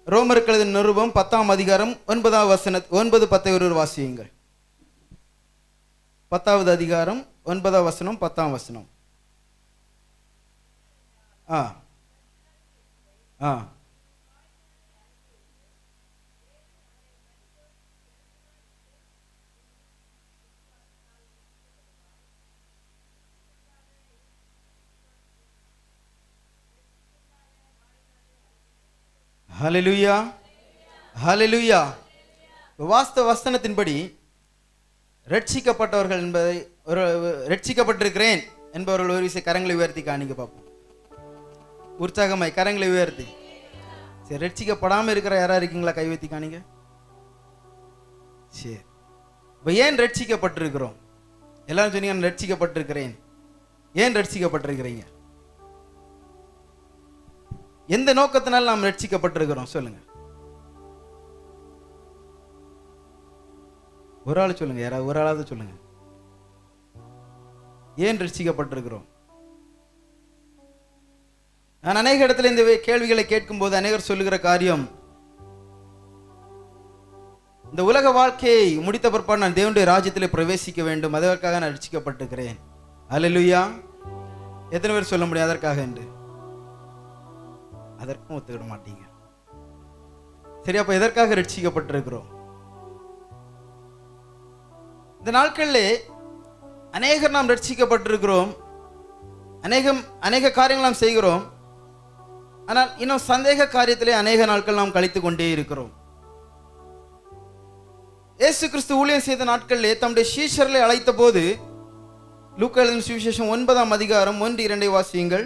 ரோமருக்கு எழுதின நிருபம் பத்தாம் அதிகாரம் ஒன்பதாம் வசன ஒன்பது பத்தை ஒரு வாசியுங்கள் பத்தாவது அதிகாரம் ஒன்பதாம் வசனம் பத்தாம் வசனம் ஆ ஆ ஹalleluya ஹalleluya வாஸ்தவ வசனத்தின்படி ரட்சிக்கப்பட்டவர்கள் என்பதை ஒரு ரட்சிக்கப்பட்டிருக்கிறேன் என்பவர்கள் ஒரு விஷயம் கரங்களை உயர்த்தி காணிக்க பார்ப்போம் உற்சாகமாய் கரங்களை உயர்த்தி சரி ரட்சிக்கப்படாம இருக்கிற யாரா இருக்கீங்களா கை வைத்தி காணிங்க சரி இப்போ ஏன் ரட்சிக்கப்பட்டிருக்கிறோம் எல்லாரும் சொன்னீங்க நான் ரட்சிக்கப்பட்டிருக்கிறேன் ஏன் ரட்சிக்கப்பட்டிருக்கிறீங்க எந்த நோக்கத்தினால் நாம் ரட்சிக்கப்பட்டிருக்கிறோம் சொல்லுங்க ஒரு ஆள் சொல்லுங்க யாராவது ஒரு ஆளாவது சொல்லுங்க ஏன் ரட்சிக்கப்பட்டிருக்கிறோம் நான் அநேக இடத்துல இந்த வே- கேள்விகளை கேட்கும்போது அநேகர் சொல்லுகிற காரியம் இந்த உலக வாழ்க்கையை முடித்த பிற்பாடு நான் தேவனுடைய ராஜ்யத்திலே பிரவேசிக்க வேண்டும் அதற்காக நான் ரட்சிக்கப்பட்டிருக்கிறேன் அல்லேலூயா எத்தனை பேர் சொல்ல முடியும் அதற்காக என்று அதற்கும் ஒத்துக்கிட மாட்டீங்க சரி அப்ப எதற்காக ரட்சிக்கப்பட்டிருக்கிறோம் இந்த நாட்களிலே அநேகர் நாம் ரட்சிக்கப்பட்டிருக்கிறோம் அநேகம் அநேக காரியங்கள் நாம் செய்கிறோம் ஆனால் இன்னும் சந்தேக காரியத்திலே அநேக நாட்கள் நாம் கழித்து கொண்டே இருக்கிறோம் இயேசு கிறிஸ்து ஊழியம் செய்த நாட்களிலே தம்முடைய சீஷர்களை அழைத்த போது லூக்கா எழுதின சுவிசேஷம் ஒன்பதாம் அதிகாரம் ஒன்று இரண்டை வாசியுங்கள்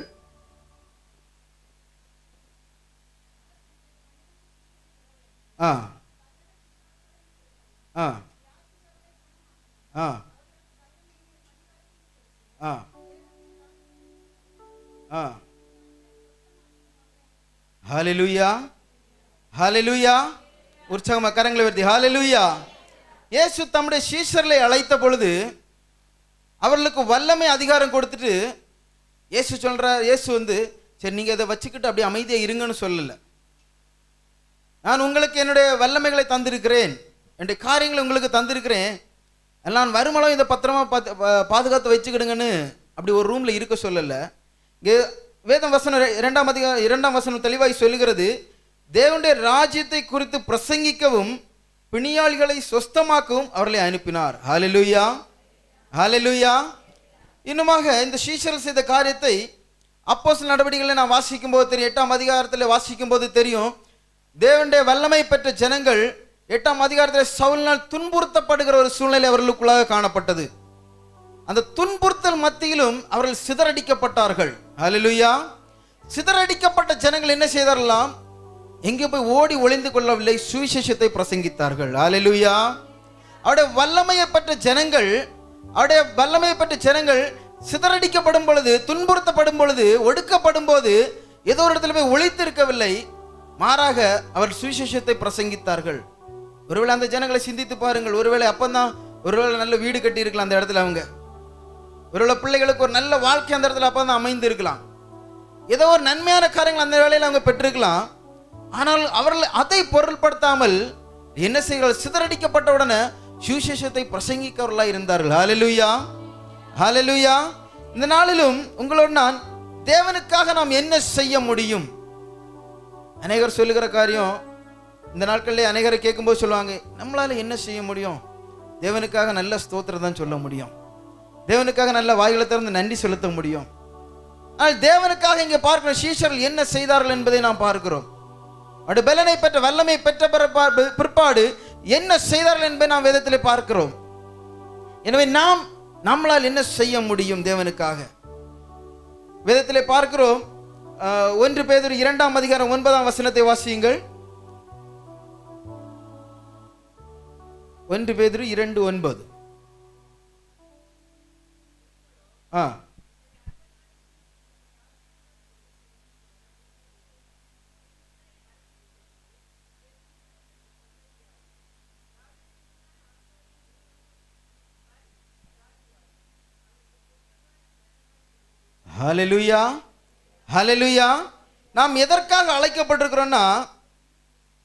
ஆ ஆ ஆ ஆ ஆ ஹalleluya ஹalleluya உற்சாகமா கரங்களை வருதி ஹalleluya இயேசு தம்முடைய சீஷர்களை அழைத்த பொழுது அவர்களுக்கு வல்லமை அதிகாரம் கொடுத்துட்டு இயேசு சொல்றார் இயேசு வந்து சரி நீங்க இதை வச்சுக்கிட்டு அப்படியே அமைதியா இருங்கன்னு சொல்லல நான் உங்களுக்கு என்னுடைய வல்லமைகளை தந்திருக்கிறேன் என்னுடைய காரியங்களை உங்களுக்கு தந்திருக்கிறேன் நான் வருமளவு இதை பத்திரமா பாத்து- பா- பாதுகாத்து வச்சுக்கிடுங்கன்னு அப்படி ஒரு ரூம்ல இருக்க சொல்லல இங்கே வேதம் வசனம் ரெ- இரண்டாம் அதிகாரம் இரண்டாம் வசனம் தெளிவாய் சொல்லுகிறது தேவனுடைய ராஜ்யத்தை குறித்து பிரசங்கிக்கவும் பிணியாளிகளை சொஸ்தமாக்கவும் அவர்களை அனுப்பினார் ஹalleluya ஹalleluya இன்னுமாக இந்த சீஷர்கள் செய்த காரியத்தை அப்போஸ்தலர் நடவடிக்கைகளை நான் வாசிக்கும் போது தெரியும் எட்டாம் அதிகாரத்தில் வாசிக்கும் போது தெரியும் தேவனுடைய வல்லமை பெற்ற ஜனங்கள் எட்டாம் அதிகாரத்தில் சவுலினால் துன்புறுத்தப்படுகிற ஒரு சூழ்நிலை அவர்களுக்குள்ளாக காணப்பட்டது அந்த துன்புறுத்தல் மத்தியிலும் அவர்கள் சிதறடிக்கப்பட்டார்கள் ஹalleluya சிதறடிக்கப்பட்ட ஜனங்கள் என்ன செய்தார்களாம் எங்கே போய் ஓடி ஒளிந்து கொள்ளவில்லை சுவிசேஷத்தை பிரசங்கித்தார்கள் ஹalleluya அவருடைய வல்லமையை பெற்ற ஜனங்கள் அவருடைய வல்லமையை பெற்ற ஜனங்கள் சிதறடிக்கப்படும் பொழுது துன்புறுத்தப்படும் பொழுது ஒடுக்கப்படும் போது ஏதோ ஒரு இடத்துல போய் ஒளித்திருக்கவில்லை மாறாக அவர் சுவிசேஷத்தை பிரசங்கித்தார்கள் ஒருவேளை அந்த ஜனங்களை சிந்தித்து பாருங்கள் ஒருவேளை அப்பந்தான் ஒருவேளை நல்ல வீடு கட்டி இருக்கலாம் அந்த இடத்துல அவங்க ஒருவேளை பிள்ளைகளுக்கு ஒரு நல்ல வாழ்க்கை அந்த இடத்துல அப்போ தான் அமைந்து இருக்கலாம் ஏதோ ஒரு நன்மையான காரியங்கள் அந்த வேலையில் அவங்க பெற்றிருக்கலாம் ஆனால் அவர்கள் அதை பொருள்படுத்தாமல் என்ன செய்கிறார்கள் சிதறடிக்கப்பட்ட உடனே சுவிசேஷத்தை பிரசங்கிக்கிறவர்களாக இருந்தார்கள் ஹalleluya ஹalleluya இந்த நாளிலும் உங்களோடு நான் தேவனுக்காக நாம் என்ன செய்ய முடியும் அநேகர் சொல்லுகிற காரியம் இந்த நாட்களிலே அநேகரை கேட்கும்போது சொல்லுவாங்க நம்மளால என்ன செய்ய முடியும் தேவனுக்காக நல்ல ஸ்தோத்திரம் தான் சொல்ல முடியும் தேவனுக்காக நல்ல வாய்களை திறந்து நன்றி செலுத்த முடியும் ஆனால் தேவனுக்காக இங்கே பார்க்கிற சீஷர்கள் என்ன செய்தார்கள் என்பதை நாம் பார்க்கிறோம் அப்படி பலனை பெற்ற வல்லமை பெற்ற பிறப்பா- பிற்பாடு என்ன செய்தார்கள் என்பதை நாம் வேதத்திலே பார்க்கிறோம் எனவே நாம் நம்மளால் என்ன செய்ய முடியும் தேவனுக்காக வேதத்திலே பார்க்கிறோம் ஆஹ், ஒன்று பேதர் இரண்டாம் அதிகாரம் ஒன்பதாம் வசனத்தை வாசியுங்கள் ஒன்று பேதுரு இரண்டு ஒன்பது ஆ ஹalleluya ஹalleluya நாம் எதற்காக அழைக்கப்பட்டிருக்கிறோம்னா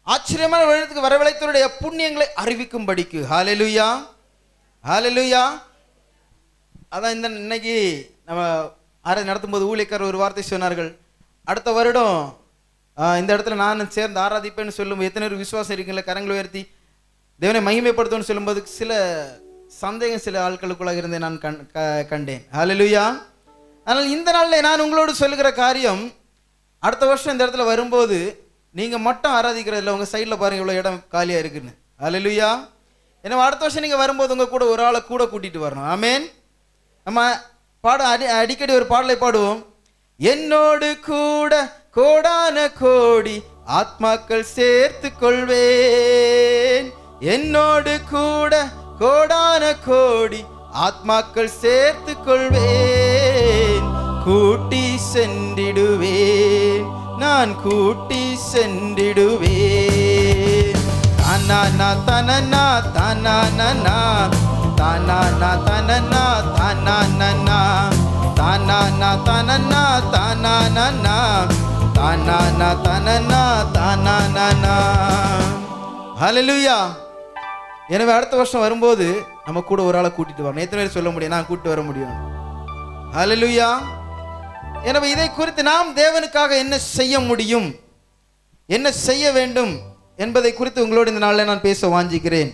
ஆச்சரியமான வழிக்கு வரவழைத்தவருடைய புண்ணியங்களை அறிவிக்கும்படிக்கு ஹalleluya ஹalleluya அதான் இந்த இன்னைக்கு நம்ம ஆராய் நடத்தும்போது ஊழியக்காரர் ஒரு வார்த்தை சொன்னார்கள் அடுத்த வருடம் ஆஹ், இந்த இடத்துல நான் சேர்ந்து ஆராதிப்பேன்னு சொல்லும்போது எத்தனை பேர் விசுவாசம் இருக்குல்ல கரங்களை உயர்த்தி தேவனை மகிமைப்படுத்தும்னு சொல்லும்போது சில சந்தேகம் சில ஆட்களுக்குள்ளாக இருந்தே நான் கண் க- கண்டேன் ஹalleluya ஆனால் இந்த நாளில் நான் உங்களோடு சொல்லுகிற காரியம் அடுத்த வருஷம் இந்த இடத்துல வரும்போது நீங்கள் மட்டும் ஆராதிக்கிறது இல்லை உங்கள் சைடில் பாருங்க இவ்வளோ இடம் காலியாக இருக்குன்னு ஹalleluya ஏன்னா அடுத்த வருஷம் நீங்கள் வரும்போது உங்கள் கூட ஒரு ஆளை கூட கூட்டிகிட்டு வரணும் ஆமென் நம்ம பாட அடி அடிக்கடி ஒரு பாடலை பாடுவோம் என்னோடு கூட கோடான கோடி ஆத்மாக்கள் சேர்த்து கொள்வேன் என்னோடு கூட கோடான கோடி ஆத்மாக்கள் சேர்த்து கொள்வேன் கூட்டி சென்றிடுவேன் நான் கூட்டி சென்றிடுவேன் தனனா தனனா தனனா தனனா தனனா தனனா தனனா தனனா தனனா தனனா தனனா தனனா ஹalleluya எனவே அடுத்த வருஷம் வரும்போது நம்ம கூட ஒரு ஆளை கூட்டிட்டு வரணும் எத்தனை பேர் சொல்ல முடியும் நான் கூட்டிட்டு வர முடியும் ஹalleluya எனவே இதை குறித்து நாம் தேவனுக்காக என்ன செய்ய முடியும் என்ன செய்ய வேண்டும் என்பதை குறித்து உங்களோடு இந்த நாளில் நான் பேச வாஞ்சிக்கிறேன்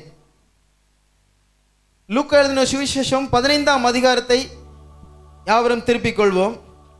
லூக்கா எழுதின சுவிசேஷம் பதினைந்தாம் அதிகாரத்தை யாவரும் திருப்பிக் கொள்வோம்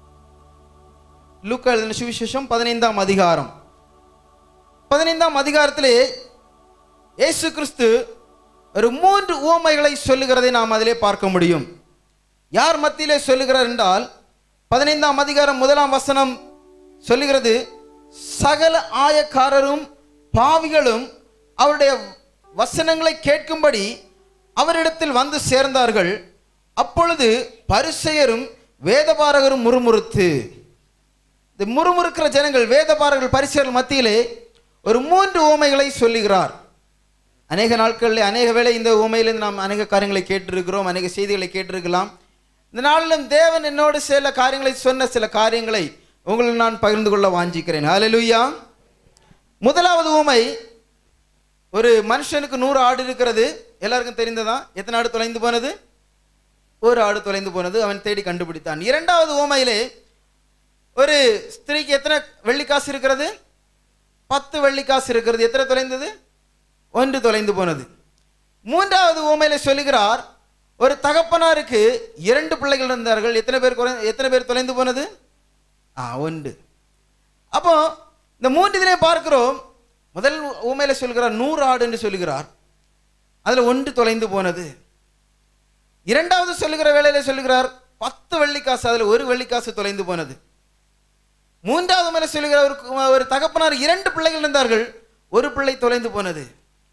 லூக்கா எழுதின சுவிசேஷம் பதினைந்தாம் அதிகாரம் பதினைந்தாம் அதிகாரத்திலே இயேசு கிறிஸ்து ஒரு மூன்று உவமைகளை சொல்லுகிறதை நாம் அதிலே பார்க்க முடியும் யார் மத்தியிலே சொல்லுகிறார் என்றால் பதினைந்தாம் அதிகாரம் முதலாம் வசனம் சொல்லுகிறது சகல ஆயக்காரரும் பாவிகளும் அவருடைய வசனங்களை கேட்கும்படி அவரிடத்தில் வந்து சேர்ந்தார்கள் அப்பொழுது பரிசெயரும் வேதபாரகரும் முறுமுறுத்து இந்த முறுமுறுக்கிற ஜனங்கள் வேதபாரகர்கள் பரிசெயர்கள் மத்தியிலே ஒரு மூன்று உவமைகளை சொல்லுகிறார் அநேக நாட்களில் அநேக வேளை இந்த உண்மையிலிருந்து நாம் அநேக காரியங்களை கேட்டிருக்கிறோம் அநேக செய்திகளை கேட்டிருக்கலாம் இந்த நாளிலும் தேவன் என்னோடு சில காரியங்களை சொன்ன சில காரியங்களை உங்களை நான் பகிர்ந்து கொள்ள வாஞ்சிக்கிறேன் ஹalleluya முதலாவது உமை ஒரு மனுஷனுக்கு நூறு ஆடு இருக்கிறது எல்லாருக்கும் தெரிந்ததா எத்தனை ஆடு தொலைந்து போனது ஒரு ஆடு தொலைந்து போனது அவன் தேடி கண்டுபிடித்தான் இரண்டாவது உவமையிலே ஒரு ஸ்திரீக்கு எத்தனை வெள்ளிக்காசு இருக்கிறது பத்து வெள்ளிக்காசு இருக்கிறது எத்தனை தொலைந்தது ஒன்று தொலைந்து போனது மூன்றாவது உவமையில சொல்லுகிறார் ஒரு தகப்பனாருக்கு இரண்டு பிள்ளைகள் இருந்தார்கள் எத்தனை பேர் குறை எத்தனை பேர் தொலைந்து போனது ஆ ஒன்று அப்போ இந்த மூன்று இதிலே பார்க்கிறோம் முதல் உண்மையில சொல்கிறார் நூறு ஆடு என்று சொல்லுகிறார் அதில் ஒன்று தொலைந்து போனது இரண்டாவது சொல்லுகிற வேளையில சொல்லுகிறார் பத்து வெள்ளிக்காசு அதில் ஒரு வெள்ளிக்காசு தொலைந்து போனது மூன்றாவது மேல சொல்லுகிற ஒரு ஒரு தகப்பனார் இரண்டு பிள்ளைகள் இருந்தார்கள் ஒரு பிள்ளை தொலைந்து போனது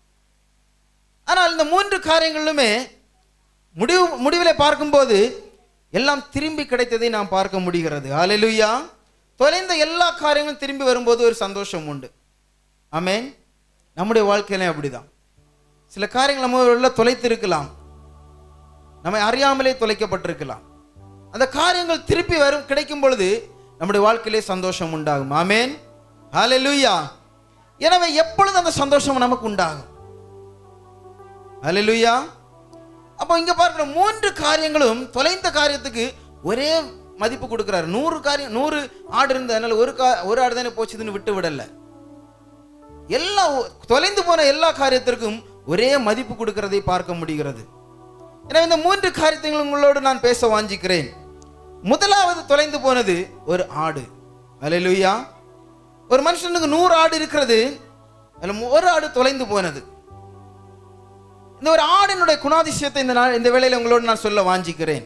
ஆனால் இந்த மூன்று காரியங்களிலுமே முடிவு முடிவிலே பார்க்கும்போது எல்லாம் திரும்பி கிடைத்ததை நாம் பார்க்க முடிகிறது ஹalleluya தொலைந்த எல்லா காரியங்களும் திரும்பி வரும்போது ஒரு சந்தோஷம் உண்டு ஆமென் நம்முடைய வாழ்க்கையில அப்படிதான் சில காரியங்கள் நம்ம உள்ள தொலைத்து இருக்கலாம் நம்மை அறியாமலே தொலைக்கப்பட்டிருக்கலாம் அந்த காரியங்கள் திருப்பி வரும் கிடைக்கும் பொழுது நம்முடைய வாழ்க்கையிலே சந்தோஷம் உண்டாகும் ஆமென் ஹalleluya எனவே எப்பொழுது அந்த சந்தோஷம் நமக்கு உண்டாகும் ஹalleluya அப்போ இங்க பார்க்கிற மூன்று காரியங்களும் தொலைந்த காரியத்துக்கு ஒரே மதிப்பு கொடுக்கிறார் நூறு காரியம் நூறு ஆடு இருந்த அதனால ஒரு கா ஒரு ஆடு தானே போச்சுதுன்னு விட்டு விடல எல்லா தொலைந்து போன எல்லா காரியத்திற்கும் ஒரே மதிப்பு கொடுக்கிறதை பார்க்க முடிகிறது எனவே இந்த மூன்று காரியத்தையும் உங்களோடு நான் பேச வாஞ்சிக்கிறேன் முதலாவது தொலைந்து போனது ஒரு ஆடு அல்லேலூயா ஒரு மனுஷனுக்கு நூறு ஆடு இருக்கிறது அதில் ஒரு ஆடு தொலைந்து போனது இந்த ஒரு ஆடினுடைய குணாதிசயத்தை இந்த நாள் இந்த வேளையில உங்களோடு நான் சொல்ல வாஞ்சிக்கிறேன்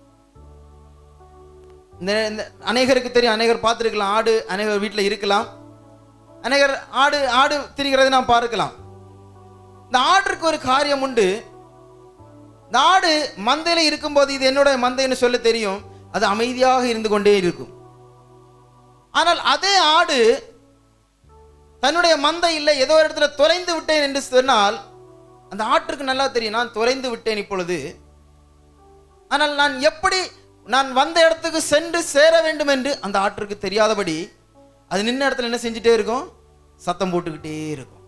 இந்த இந்த அநேகருக்கு தெரியும் அநேகர் பார்த்துருக்கலாம் ஆடு அநேகர் வீட்டில் இருக்கலாம் அநேகர் ஆடு ஆடு திரிகிறதை நாம் பார்க்கலாம் இந்த ஆட்டிற்கு ஒரு காரியம் உண்டு இந்த ஆடு மந்தையில இருக்கும்போது இது என்னோட மந்தைன்னு சொல்ல தெரியும் அது அமைதியாக இருந்து கொண்டே இருக்கும் ஆனால் அதே ஆடு தன்னுடைய மந்தை இல்லை ஏதோ ஒரு இடத்துல தொலைந்து விட்டேன் என்று சொன்னால் அந்த ஆட்டுக்கு நல்லா தெரியும் நான் தொலைந்து விட்டேன் இப்பொழுது ஆனால் நான் எப்படி நான் வந்த இடத்துக்கு சென்று சேர வேண்டும் என்று அந்த ஆட்டிற்கு தெரியாதபடி அது நின்ன இடத்துல என்ன செஞ்சுட்டே இருக்கும் சத்தம் போட்டுக்கிட்டே இருக்கும்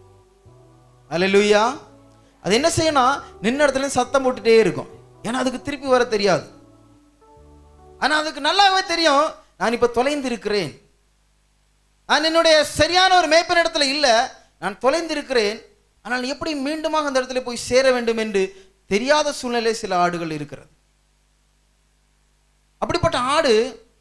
அல்லேலூயா அது என்ன செய்யணும் நின்ன இடத்துல இருந்து சத்தம் போட்டுட்டே இருக்கும் ஏன்னா அதுக்கு திருப்பி வர தெரியாது ஆனா அதுக்கு நல்லாவே தெரியும் நான் இப்ப தொலைந்து இருக்கிறேன் நான் என்னுடைய சரியான ஒரு மேய்ப்பன் இடத்துல இல்லை நான் தொலைந்து இருக்கிறேன் ஆனால் எப்படி மீண்டுமாக அந்த இடத்துல போய் சேர வேண்டும் என்று தெரியாத சூழ்நிலை சில ஆடுகள் இருக்கிறது அப்படிப்பட்ட ஆடு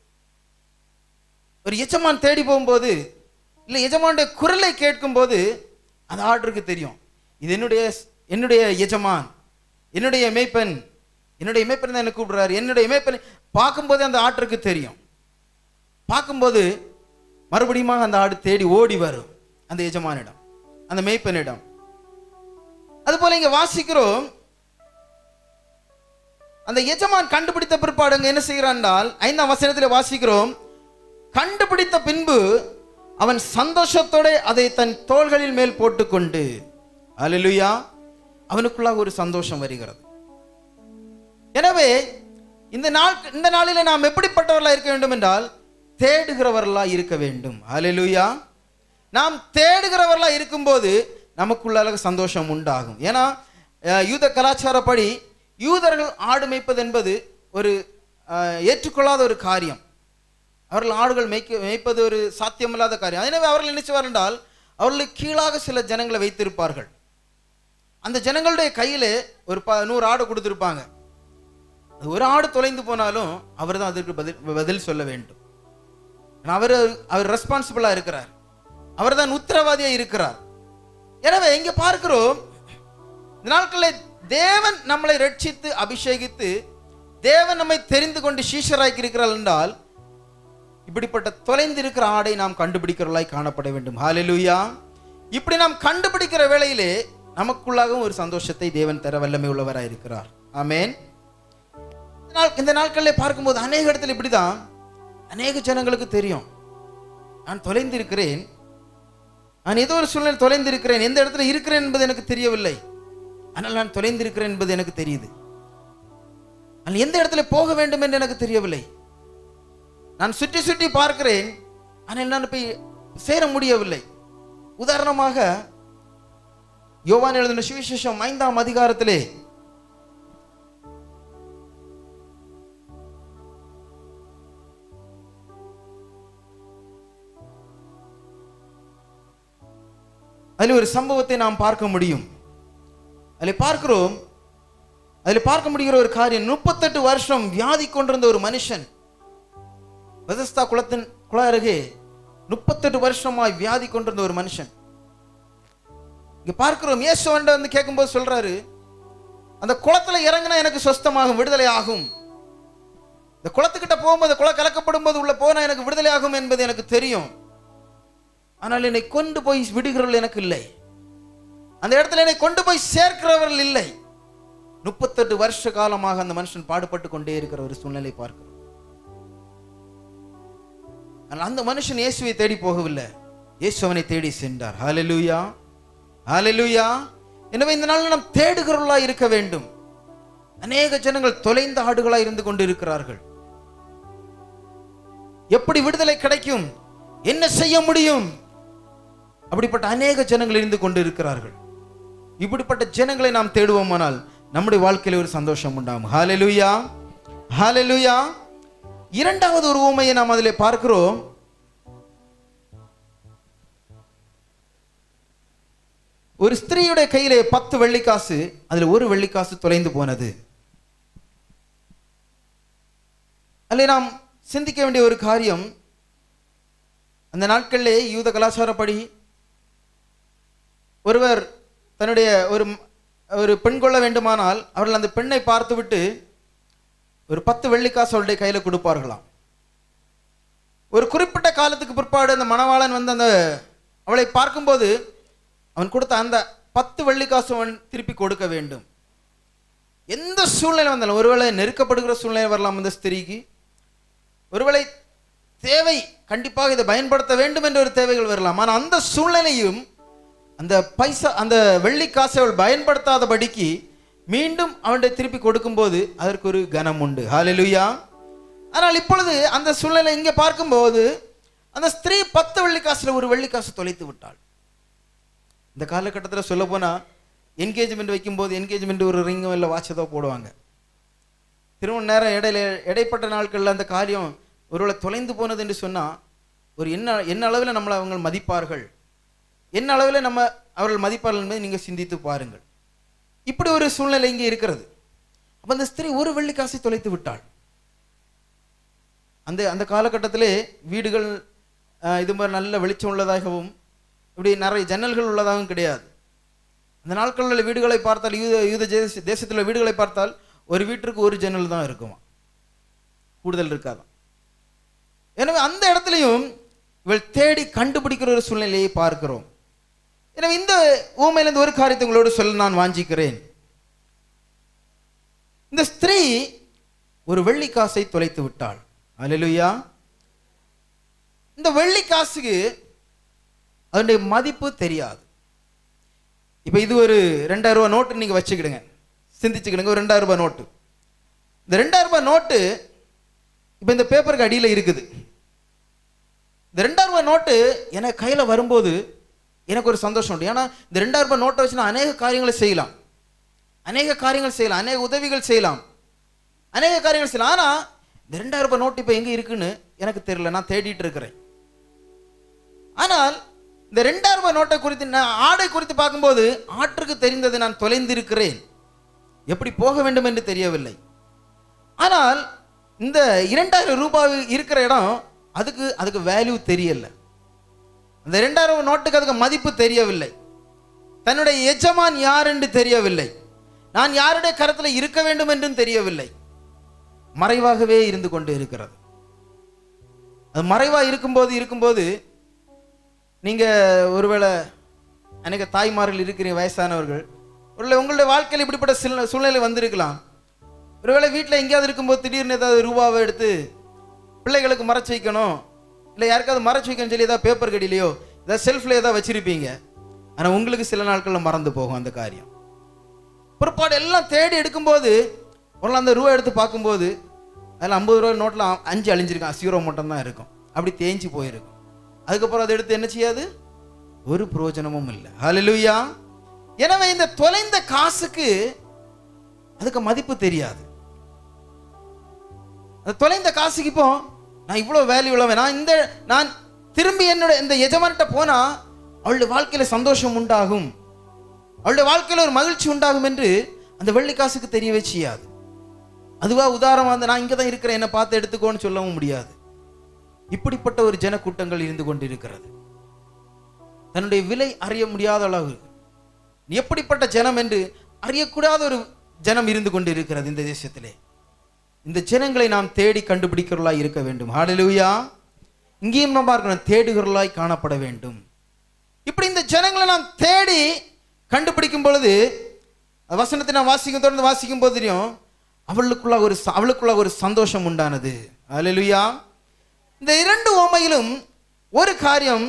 ஒரு எஜமான் தேடி போகும்போது இல்லை எஜமானுடைய குரலை கேட்கும்போது அந்த ஆடுக்கு தெரியும் இது என்னுடைய என்னுடைய எஜமான் என்னுடைய மேய்ப்பன் என்னுடைய மேய்ப்பன் தான் என்ன கூப்பிடுறாரு என்னுடைய மேய்ப்பன் பார்க்கும்போதே அந்த ஆட்டிற்கு தெரியும் பார்க்கும்போது மறுபடியும் அந்த ஆடு தேடி ஓடி வரும் அந்த எஜமானிடம் அந்த மேய்ப்பனிடம் அதுபோல இங்க வாசிக்கிறோம் அந்த எஜமான் கண்டுபிடித்த பிற்பாடு அங்க என்ன செய்கிறான் என்றால் ஐந்தாம் வசனத்தில் வாசிக்கிறோம் கண்டுபிடித்த பின்பு அவன் சந்தோஷத்தோட அதை தன் தோள்களில் மேல் போட்டுக்கொண்டு அல்லேலூயா அவனுக்குள்ளாக ஒரு சந்தோஷம் வருகிறது எனவே இந்த நாள் இந்த நாளிலே நாம் எப்படிப்பட்டவர்களா இருக்க வேண்டும் என்றால் தேடுகிறவர்களா இருக்க வேண்டும் அல்லேலூயா நாம் தேடுகிறவர்களா இருக்கும்போது நமக்குள்ளாக சந்தோஷம் உண்டாகும் ஏன்னா அஹ், யூத கலாச்சாரப்படி யூதர்கள் ஆடு மேய்ப்பது என்பது ஒரு அஹ், ஏற்றுக்கொள்ளாத ஒரு காரியம் அவர்கள் ஆடுகள் மேய்க்க மேய்ப்பது ஒரு சாத்தியமில்லாத காரியம் எனவே அவர்கள் நினைச்சுவார் என்றால் அவர்களுக்கு கீழாக சில ஜனங்களை வைத்திருப்பார்கள் அந்த ஜனங்களுடைய கையிலே ஒரு ப நூறு ஆடு கொடுத்துருப்பாங்க அது ஒரு ஆடு தொலைந்து போனாலும் அவர் தான் அதற்கு பதில் பதில் சொல்ல வேண்டும் ஏன்னா அவர் அவர் ரெஸ்பான்சிபிளா இருக்கிறார் அவர் தான் உத்தரவாதியா இருக்கிறார் எனவே இங்க பார்க்கிறோம் இந்த நாட்களில் தேவன் நம்மளை ரட்சித்து அபிஷேகித்து தேவன் நம்மை தெரிந்து கொண்டு சீஷராக்கி இருக்கிறார் என்றால் இப்படிப்பட்ட தொலைந்திருக்கிற ஆடை நாம் கண்டுபிடிக்கிறவர்களாய் காணப்பட வேண்டும் ஹalleluya இப்படி நாம் கண்டுபிடிக்கிற வேளையிலே நமக்குள்ளாகவும் ஒரு சந்தோஷத்தை தேவன் தர வல்லமை உள்ளவராய் இருக்கிறார் ஆமென் இந்த நாள் இந்த நாட்களில் பார்க்கும்போது அநேக இடத்துல இப்படிதான் அநேக ஜனங்களுக்கு தெரியும் நான் தொலைந்திருக்கிறேன் நான் ஏதோ ஒரு சூழ்நிலை தொலைந்திருக்கிறேன் எந்த இடத்துல இருக்கிறேன் என்பது எனக்கு தெரியவில்லை ஆனால் நான் தொலைந்திருக்கிறேன் என்பது எனக்கு தெரியுது நான் எந்த இடத்துல போக வேண்டும் என்று எனக்கு தெரியவில்லை நான் சுற்றி சுற்றி பார்க்கிறேன் ஆனால் நான் போய் சேர முடியவில்லை உதாரணமாக யோவான் எழுதின சுவிசேஷம் ஐந்தாம் அதிகாரத்திலே அதில் ஒரு சம்பவத்தை நாம் பார்க்க முடியும் அதில் பார்க்கிறோம் அதில் பார்க்க முடிகிற ஒரு காரியம் முப்பத்தெட்டு வருஷம் வியாதி கொண்டிருந்த ஒரு மனுஷன் பெதஸ்தா குளத்தின் குள அருகே முப்பத்தெட்டு வருஷமாய் வியாதி கொண்டிருந்த ஒரு மனுஷன் இங்க பார்க்கிறோம் இயேசுவண்ட வந்து கேட்கும்போது சொல்றாரு அந்த குளத்துல இறங்கினா எனக்கு சொஸ்தமாகும் விடுதலை ஆகும் இந்த குளத்துக்கிட்ட போகும்போது குளம் கலக்கப்படும் போது உள்ள போனா எனக்கு விடுதலை ஆகும் என்பது எனக்கு தெரியும் ஆனால் என்னை கொண்டு போய் விடுகிறவர்கள் எனக்கு இல்லை அந்த இடத்துல என்னை கொண்டு போய் சேர்க்கிறவர்கள் இல்லை முப்பத்தெட்டு வருஷ காலமாக அந்த மனுஷன் பாடுபட்டு கொண்டே இருக்கிற ஒரு சூழ்நிலை பார்க்கிறோம் ஆனால் அந்த மனுஷன் இயேசுவை தேடி போகவில்லை இயேசு அவனை தேடி சென்றார் ஹalleluya ஹalleluya எனவே இந்த நாளில் நாம் தேடுகிறவர்களா இருக்க வேண்டும் அநேக ஜனங்கள் தொலைந்த ஆடுகளாய் இருந்து கொண்டு இருக்கிறார்கள் எப்படி விடுதலை கிடைக்கும் என்ன செய்ய முடியும் அப்படிப்பட்ட அநேக ஜனங்கள் இருந்து கொண்டு இருக்கிறார்கள் இப்படிப்பட்ட ஜனங்களை நாம் தேடுவோமானால் நம்முடைய வாழ்க்கையில ஒரு சந்தோஷம் உண்டாகும் ஹalleluya ஹalleluya இரண்டாவது ஒரு உவமையை நாம் அதிலே பார்க்கிறோம் ஒரு ஸ்திரீயுடைய கையிலே பத்து வெள்ளிக்காசு அதுல ஒரு வெள்ளிக்காசு தொலைந்து போனது அதில் நாம் சிந்திக்க வேண்டிய ஒரு காரியம் அந்த நாட்களிலே யூத கலாச்சாரப்படி ஒருவர் தன்னுடைய ஒரு ஒரு பெண் கொள்ள வேண்டுமானால் அவர்கள் அந்த பெண்ணை பார்த்துவிட்டு ஒரு பத்து வெள்ளிக்காசு அவருடைய கையில் கொடுப்பார்களாம் ஒரு குறிப்பிட்ட காலத்துக்கு பிற்பாடு அந்த மணவாளன் வந்து அந்த அவளை பார்க்கும்போது அவன் கொடுத்த அந்த பத்து வெள்ளிக்காசு அவன் திருப்பி கொடுக்க வேண்டும் எந்த சூழ்நிலை வந்தாலும் ஒருவேளை நெருக்கப்படுகிற சூழ்நிலை வரலாம் அந்த ஸ்திரீக்கு ஒருவேளை தேவை கண்டிப்பாக இதை பயன்படுத்த வேண்டும் என்ற ஒரு தேவைகள் வரலாம் ஆனால் அந்த சூழ்நிலையும் அந்த பைசா அந்த வெள்ளிக்காசை அவள் பயன்படுத்தாதபடிக்கு மீண்டும் அவன்கிட்ட திருப்பி கொடுக்கும்போது அதற்கு ஒரு கனம் உண்டு ஹalleluya ஆனால் இப்பொழுது அந்த சூழ்நிலை இங்கே பார்க்கும்போது அந்த ஸ்திரீ பத்து வெள்ளிக்காசுல ஒரு வெள்ளிக்காசு தொலைத்து விட்டாள் இந்த காலகட்டத்தில் சொல்ல போனால் என்கேஜ்மெண்ட் வைக்கும்போது என்கேஜ்மெண்ட் ஒரு ரிங்கும் இல்லை வாட்சதோ போடுவாங்க திருமண நேரம் இடையில இடைப்பட்ட நாட்களில் அந்த காரியம் ஒருவேளை தொலைந்து போனது என்று சொன்னால் ஒரு என்ன என்ன அளவில் நம்மளை அவங்க மதிப்பார்கள் என்ன அளவில் நம்ம அவர்கள் மதிப்பார்கள் என்பதை நீங்கள் சிந்தித்து பாருங்கள் இப்படி ஒரு சூழ்நிலை இங்கே இருக்கிறது அப்போ அந்த ஸ்திரீ ஒரு வெள்ளிக்காசை தொலைத்து விட்டாள் அந்த அந்த காலகட்டத்திலே வீடுகள் அஹ், இது மாதிரி நல்ல வெளிச்சம் உள்ளதாகவும் இப்படி நிறைய ஜன்னல்கள் உள்ளதாகவும் கிடையாது அந்த நாட்களில் வீடுகளை பார்த்தால் யூத யூத தேச தேசத்தில் வீடுகளை பார்த்தால் ஒரு வீட்டிற்கு ஒரு ஜன்னல் தான் இருக்குமா கூடுதல் இருக்காதாம் எனவே அந்த இடத்துலையும் இவள் தேடி கண்டுபிடிக்கிற ஒரு சூழ்நிலையை பார்க்கிறோம் எனவே இந்த ஊமையிலிருந்து ஒரு காரியத்தை உங்களோடு சொல்ல நான் வாஞ்சிக்கிறேன் இந்த ஸ்திரீ ஒரு வெள்ளி காசை தொலைத்து விட்டாள் அல்லேலூயா இந்த வெள்ளி காசுக்கு அதனுடைய மதிப்பு தெரியாது இப்போ இது ஒரு ரெண்டாயிரம் ரூபாய் நோட்டு நீங்கள் வச்சுக்கிடுங்க சிந்திச்சுக்கிடுங்க ஒரு ரெண்டாயிரம் ரூபாய் நோட்டு இந்த ரெண்டாயிரம் ரூபாய் நோட்டு இப்போ இந்த பேப்பருக்கு அடியில் இருக்குது இந்த ரெண்டாயிரம் ரூபாய் நோட்டு எனக்கு கையில் வரும்போது எனக்கு ஒரு சந்தோஷம் உண்டு ஏன்னா இந்த ரெண்டாயிரம் ரூபாய் நோட்டை வச்சு நான் அநேக காரியங்களை செய்யலாம் அநேக காரியங்கள் செய்யலாம் அநேக உதவிகள் செய்யலாம் அநேக காரியங்கள் செய்யலாம் ஆனால் இந்த ரெண்டாயிரம் ரூபாய் நோட்டு இப்போ எங்கே இருக்குன்னு எனக்கு தெரியல நான் தேடிட்டு இருக்கிறேன் ஆனால் இந்த ரெண்டாயிரம் ரூபாய் நோட்டை குறித்து நான் ஆடை குறித்து பார்க்கும்போது ஆற்றுக்கு தெரிந்தது நான் தொலைந்திருக்கிறேன் எப்படி போக வேண்டும் என்று தெரியவில்லை ஆனால் இந்த இரண்டாயிரம் ரூபாய் இருக்கிற இடம் அதுக்கு அதுக்கு வேல்யூ தெரியல அந்த ரெண்டாயிரம் நோட்டுக்கு அதுக்கு மதிப்பு தெரியவில்லை தன்னுடைய எஜமான் யார் என்று தெரியவில்லை நான் யாருடைய கரத்தில் இருக்க வேண்டும் என்றும் தெரியவில்லை மறைவாகவே இருந்து கொண்டு இருக்கிறது அது மறைவா இருக்கும்போது இருக்கும்போது நீங்க ஒருவேளை அநேக தாய்மார்கள் இருக்கிற வயசானவர்கள் ஒருவேளை உங்களுடைய வாழ்க்கையில் இப்படிப்பட்ட சில சூழ்நிலை வந்திருக்கலாம் ஒருவேளை வீட்டில் எங்கேயாவது இருக்கும்போது திடீர்னு ஏதாவது ரூபாவை எடுத்து பிள்ளைகளுக்கு மறைச்சு வைக்கணும் இல்லை யாருக்காவது மறைச்சு வைக்கணும்னு சொல்லி ஏதாவது பேப்பர் கடியிலையோ ஏதாவது செல்ஃபில் ஏதாவது வச்சிருப்பீங்க ஆனால் உங்களுக்கு சில நாட்களில் மறந்து போகும் அந்த காரியம் பிற்பாடு எல்லாம் தேடி எடுக்கும்போது ஒரு நாள் அந்த ரூபா எடுத்து பார்க்கும்போது அதில் ஐம்பது ரூபா நோட்டில் அஞ்சு அழிஞ்சிருக்கும் அசியூரோ மட்டும் தான் இருக்கும் அப்படி தேஞ்சு போயிருக்கும் அதுக்கப்புறம் அதை எடுத்து என்ன செய்யாது ஒரு பிரயோஜனமும் இல்லை ஹalleluya எனவே இந்த தொலைந்த காசுக்கு அதுக்கு மதிப்பு தெரியாது அந்த தொலைந்த காசுக்கு இப்போ நான் இவ்வளோ வேல்யூ உள்ளவன் நான் இந்த நான் திரும்பி என்னோட இந்த எஜமான்கிட்ட போனா அவளுடைய வாழ்க்கையில சந்தோஷம் உண்டாகும் அவளுடைய வாழ்க்கையில ஒரு மகிழ்ச்சி உண்டாகும் என்று அந்த வெள்ளி காசுக்கு தெரியவே செய்யாது அதுவா உதாரணமா அந்த நான் இங்கே தான் இருக்கிறேன் என்னை பார்த்து எடுத்துக்கோன்னு சொல்லவும் முடியாது இப்படிப்பட்ட ஒரு ஜன கூட்டங்கள் இருந்து கொண்டிருக்கிறது தன்னுடைய விலை அறிய முடியாத அளவு எப்படிப்பட்ட ஜனம் என்று அறியக்கூடாத ஒரு ஜனம் இருந்து கொண்டு இருக்கிறது இந்த தேசத்திலே இந்த ஜனங்களை நாம் தேடி கண்டுபிடிக்கிறவர்களாய் இருக்க வேண்டும் ஹalleluya இங்கேயும் நம்ம பார்க்கணும் தேடுகிறவர்களாய் காணப்பட வேண்டும் இப்படி இந்த ஜனங்களை நாம் தேடி கண்டுபிடிக்கும் பொழுது அந்த வசனத்தை நான் வாசிக்கும் தொடர்ந்து வாசிக்கும் போது தெரியும் அவளுக்குள்ள ஒரு ச- அவளுக்குள்ள ஒரு சந்தோஷம் உண்டானது ஹalleluya இந்த இரண்டு ஓமையிலும் ஒரு காரியம்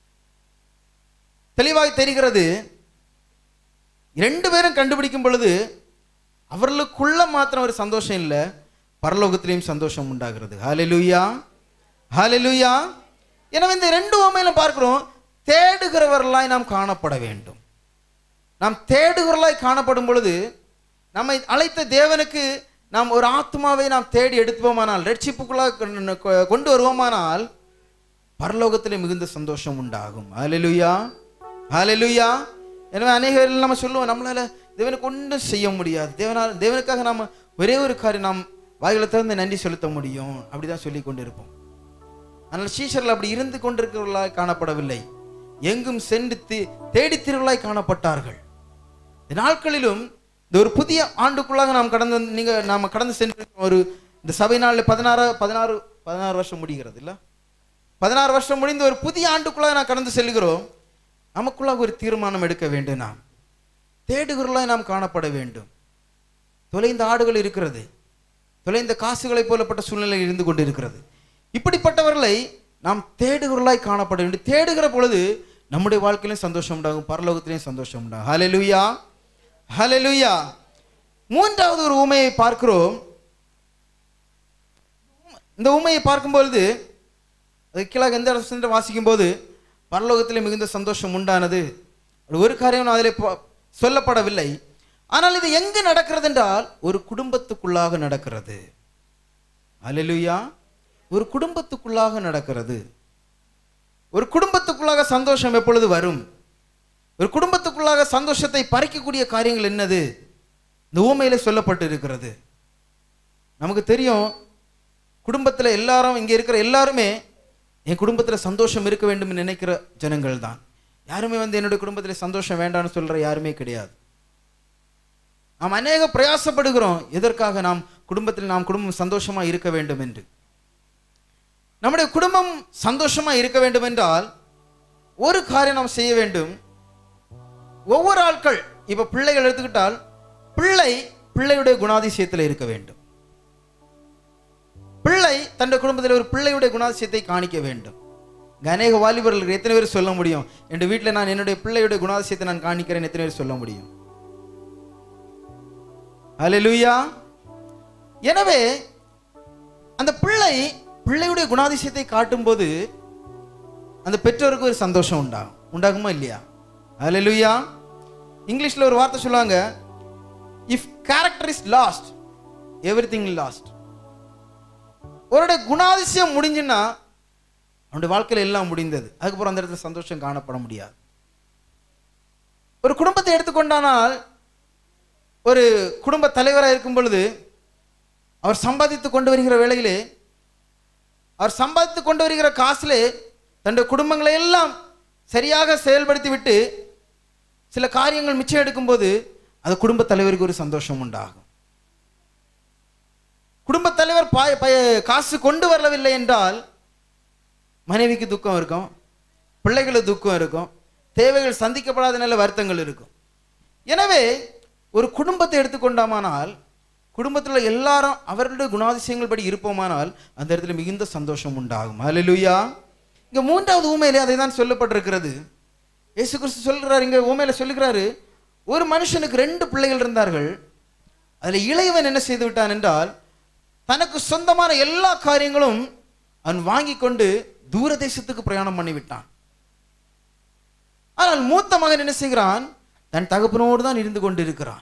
தெளிவாய் தெரிகிறது ரெண்டு பேரும் கண்டுபிடிக்கும் பொழுது அவர்களுக்குள்ள மாத்திரம் ஒரு சந்தோஷம் இல்லை பரலோகத்திலையும் சந்தோஷம் உண்டாகிறது ஹalleluya ஹalleluya எனவே இந்த ரெண்டு உண்மையிலும் பார்க்கிறோம் தேடுகிறவர்களாய் நாம் காணப்பட வேண்டும் நாம் தேடுகிறவர்களாய் காணப்படும் பொழுது நம்மை அழைத்த தேவனுக்கு நாம் ஒரு ஆத்மாவை நாம் தேடி எடுப்போமானால் ரட்சிப்புக்குள்ளாக கொண்டு- கொண்டு வருவோமானால் பரலோகத்திலே மிகுந்த சந்தோஷம் உண்டாகும் ஹalleluya ஹalleluya எனவே அநேகர்கள் நம்ம சொல்லுவோம் நம்மளால தேவனுக்கு ஒன்றும் செய்ய முடியாது தேவனால் தேவனுக்காக நாம ஒரே ஒரு காரியம் நாம் வாய்களை திறந்து நன்றி செலுத்த முடியும் அப்படிதான் சொல்லி கொண்டிருப்போம் ஆனால் சீஷர்கள் அப்படி இருந்து கொண்டிருக்கிறவர்களாய் காணப்படவில்லை எங்கும் சென்று தி- தேடித் திருவர்களாய் காணப்பட்டார்கள் இந்த நாட்களிலும் இந்த ஒரு புதிய ஆண்டுக்குள்ளாக நாம் கடந்து நீங்க நாம கடந்து சென்று ஒரு இந்த சபை நாளில் பதினாறு பதினாறு பதினாறு வருஷம் முடிகிறது இல்ல பதினாறு வருஷம் முடிந்து ஒரு புதிய ஆண்டுக்குள்ளாக நான் கடந்து செல்கிறோம் நமக்குள்ளாக ஒரு தீர்மானம் எடுக்க வேண்டும் நாம் தேடுகிறவர்களாய் நாம் காணப்பட வேண்டும் தொலைந்த ஆடுகள் இருக்கிறது தொலைந்த காசுகளைப் போலப்பட்ட சூழ்நிலை இருந்து கொண்டு இருக்கிறது இப்படிப்பட்டவர்களை நாம் தேடுகிறவர்களாய் காணப்பட வேண்டும் தேடுகிற பொழுது நம்முடைய வாழ்க்கையிலும் சந்தோஷம் உண்டாகும் பரலோகத்திலையும் சந்தோஷம் உண்டாகும் ஹalleluya ஹalleluya மூன்றாவது ஒரு உமையை பார்க்கிறோம் இந்த உமையை பார்க்கும்பொழுது அது கீழாக எந்த இடத்துல வாசிக்கும் போது பரலோகத்திலே மிகுந்த சந்தோஷம் உண்டானது அப்படி ஒரு காரியம் அதிலே ப- சொல்லப்படவில்லை ஆனால் இது எங்கு நடக்கிறது என்றால் ஒரு குடும்பத்துக்குள்ளாக நடக்கிறது அல்லேலூயா ஒரு குடும்பத்துக்குள்ளாக நடக்கிறது ஒரு குடும்பத்துக்குள்ளாக சந்தோஷம் எப்பொழுது வரும் ஒரு குடும்பத்துக்குள்ளாக சந்தோஷத்தை பறிக்கக்கூடிய காரியங்கள் என்னது இந்த ஊமையில சொல்லப்பட்டு இருக்கிறது நமக்கு தெரியும் குடும்பத்தில் எல்லாரும் இங்கே இருக்கிற எல்லாருமே என் குடும்பத்தில் சந்தோஷம் இருக்க வேண்டும் நினைக்கிற ஜனங்கள் தான் யாருமே வந்து என்னுடைய குடும்பத்தில் சந்தோஷம் வேண்டாம்னு சொல்ற யாருமே கிடையாது நாம் அநேக பிரயாசப்படுகிறோம் எதற்காக நாம் குடும்பத்தில் நாம் குடும்பம் சந்தோஷமா இருக்க வேண்டும் என்று நம்முடைய குடும்பம் சந்தோஷமா இருக்க வேண்டும் என்றால் ஒரு காரியம் நாம் செய்ய வேண்டும் ஒவ்வொரு ஆட்கள் இப்ப பிள்ளைகள் எடுத்துக்கிட்டால் பிள்ளை பிள்ளையுடைய குணாதிசயத்தில் இருக்க வேண்டும் பிள்ளை தன்னுடைய குடும்பத்தில் ஒரு பிள்ளையுடைய குணாதிசயத்தை காணிக்க வேண்டும் இங்க அநேக வாலிபர்கள் எத்தனை பேர் சொல்ல முடியும் என் வீட்டில் நான் என்னுடைய பிள்ளையுடைய குணாதிசயத்தை நான் காணிக்கிறேன் எத்தனை பேர் சொல்ல முடியும் அல்லேலூயா எனவே அந்த பிள்ளை பிள்ளையுடைய குணாதிசயத்தை காட்டும்போது அந்த பெற்றோருக்கு ஒரு சந்தோஷம் உண்டாகும் உண்டாகுமா இல்லையா அல்லேலூயா இங்கிலீஷ்ல ஒரு வார்த்தை சொல்லுவாங்க if character is lost everything lost ஒருடைய குணாதிசயம் முடிஞ்சுன்னா அவனுடைய வாழ்க்கையில் எல்லாம் முடிந்தது அதுக்கப்புறம் அந்த இடத்துல சந்தோஷம் காணப்பட முடியாது ஒரு குடும்பத்தை எடுத்துக்கொண்டானால் ஒரு குடும்ப தலைவராக இருக்கும் பொழுது அவர் சம்பாதித்து கொண்டு வருகிற வேளையிலே அவர் சம்பாதித்து கொண்டு வருகிற காசிலே தன்னுடைய குடும்பங்களை எல்லாம் சரியாக செயல்படுத்தி விட்டு சில காரியங்கள் மிச்சம் எடுக்கும்போது அது குடும்ப தலைவருக்கு ஒரு சந்தோஷம் உண்டாகும் குடும்ப தலைவர் பாய- பய- காசு கொண்டு வரவில்லை என்றால் மனைவிக்கு துக்கம் இருக்கும் பிள்ளைகளுக்கு துக்கம் இருக்கும் தேவைகள் சந்திக்கப்படாத நல்ல வருத்தங்கள் இருக்கும் எனவே ஒரு குடும்பத்தை எடுத்துக்கொண்டாமானால் குடும்பத்தில் உள்ள எல்லாரும் அவர்களுடைய குணாதிசயங்கள் படி இருப்போமானால் அந்த இடத்துல மிகுந்த சந்தோஷம் உண்டாகும் அல்லேலூயா இங்க மூன்றாவது ஊமையிலே அதை தான் சொல்லப்பட்டிருக்கிறது இயேசு கிறிஸ்து சொல்கிறார் இங்க ஊமையில சொல்லுகிறாரு ஒரு மனுஷனுக்கு ரெண்டு பிள்ளைகள் இருந்தார்கள் அதில் இளையவன் என்ன செய்து விட்டான் என்றால் தனக்கு சொந்தமான எல்லா காரியங்களும் அவன் வாங்கி கொண்டு தூர தேசத்துக்கு பிரயாணம் பண்ணி விட்டான் ஆனால் மூத்த மகன் என்ன செய்கிறான் தன் தகப்பனோடு தான் இருந்து கொண்டு இருக்கிறான்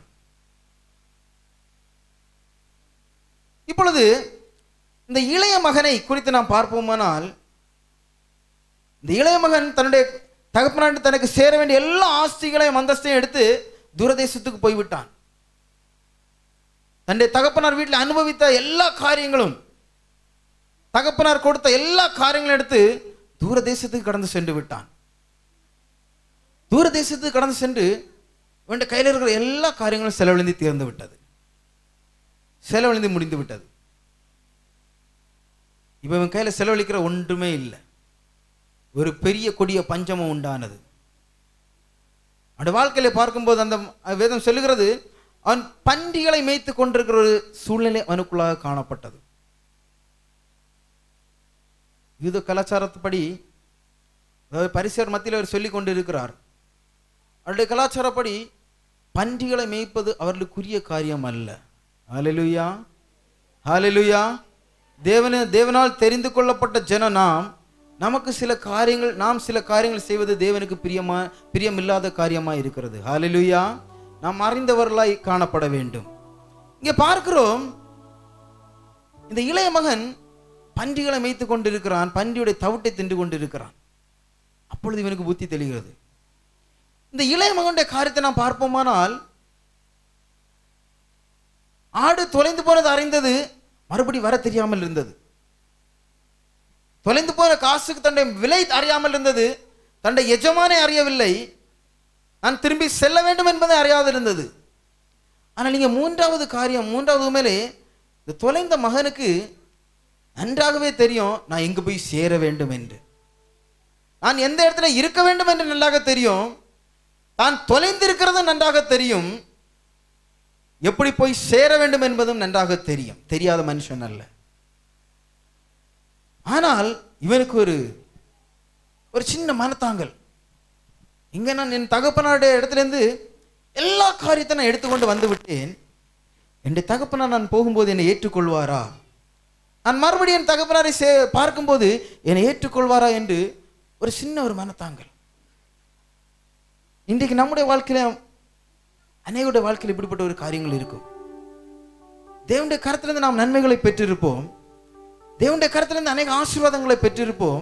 இப்பொழுது இந்த இளைய மகனை குறித்து நாம் பார்ப்போமானால் இந்த இளைய மகன் தன்னுடைய தகப்பனாண்டு தனக்கு சேர வேண்டிய எல்லா ஆஸ்திகளையும் அந்தஸ்தையும் எடுத்து தூரதேசத்துக்கு போய்விட்டான் தன்னுடைய தகப்பனார் வீட்டில் அனுபவித்த எல்லா காரியங்களும் தகப்பனார் கொடுத்த எல்லா காரியங்களும் எடுத்து தூர தேசத்துக்கு கடந்து சென்று விட்டான் தூர தேசத்துக்கு கடந்து சென்று இவன் கையில் இருக்கிற எல்லா காரியங்களும் செலவழிந்து தீர்ந்து விட்டது செலவழிந்து முடிந்து விட்டது இப்போ இவன் கையில் செலவழிக்கிற ஒன்றுமே இல்லை ஒரு பெரிய கொடிய பஞ்சமும் உண்டானது அவனுடைய வாழ்க்கையில பார்க்கும்போது அந்த வேதம் சொல்லுகிறது அவன் பன்றிகளை மேய்த்து கொண்டிருக்கிற ஒரு சூழ்நிலை அவனுக்குள்ளாக காணப்பட்டது யூத கலாச்சாரத்துப்படி அதாவது பரிசர் மத்தியில் அவர் சொல்லிக் கொண்டு இருக்கிறார் அவருடைய கலாச்சாரப்படி பன்றிகளை மேய்ப்பது அவர்களுக்குரிய காரியம் அல்ல ஹalleluya ஹalleluya தேவன தேவனால் தெரிந்து கொள்ளப்பட்ட ஜன நாம் நமக்கு சில காரியங்கள் நாம் சில காரியங்கள் செய்வது தேவனுக்கு பிரியமா பிரியமில்லாத காரியமா இருக்கிறது ஹalleluya நாம் அறிந்தவர்களாய் காணப்பட வேண்டும் இங்கே பார்க்கிறோம் இந்த இளைய மகன் பன்றிகளை மேய்த்து கொண்டிருக்கிறான் பன்றியுடைய தவிட்டை தின்று கொண்டிருக்கிறான் அப்பொழுது இவனுக்கு புத்தி தெளிகிறது இந்த இளைய மகனுடைய காரியத்தை நாம் பார்ப்போமானால் ஆடு தொலைந்து போனது அறிந்தது மறுபடி வர தெரியாமல் இருந்தது தொலைந்து போன காசுக்கு தன்னுடைய விலை அறியாமல் இருந்தது தன்னுடைய எஜமானை அறியவில்லை நான் திரும்பி செல்ல வேண்டும் என்பதை அறியாது இருந்தது ஆனால் நீங்க மூன்றாவது காரியம் மூன்றாவது மேலே இந்த தொலைந்த மகனுக்கு நன்றாகவே தெரியும் நான் எங்கு போய் சேர வேண்டும் என்று நான் எந்த இடத்துல இருக்க வேண்டும் என்று நன்றாக தெரியும் தான் தொலைந்திருக்கிறது நன்றாக தெரியும் எப்படி போய் சேர வேண்டும் என்பதும் நன்றாக தெரியும் தெரியாத மனுஷன் அல்ல ஆனால் இவனுக்கு ஒரு ஒரு சின்ன மனத்தாங்கல் இங்க நான் என் தகப்பனாருடைய இடத்துலேருந்து எல்லா காரியத்தை நான் எடுத்துக்கொண்டு வந்து விட்டேன் என்னுடைய தகப்பனார் நான் போகும்போது என்னை ஏற்றுக்கொள்வாரா நான் மறுபடியும் என் தகப்பனாரை சே பார்க்கும்போது என்னை ஏற்றுக்கொள்வாரா என்று ஒரு சின்ன ஒரு மனத்தாங்கல் இன்றைக்கு நம்முடைய வாழ்க்கையில அநேகருடைய வாழ்க்கையில் இப்படிப்பட்ட ஒரு காரியங்கள் இருக்கும் தேவனுடைய கருத்திலிருந்து நாம் நன்மைகளை பெற்றிருப்போம் தேவனுடைய கருத்திலிருந்து அநேக ஆசீர்வாதங்களை பெற்றிருப்போம்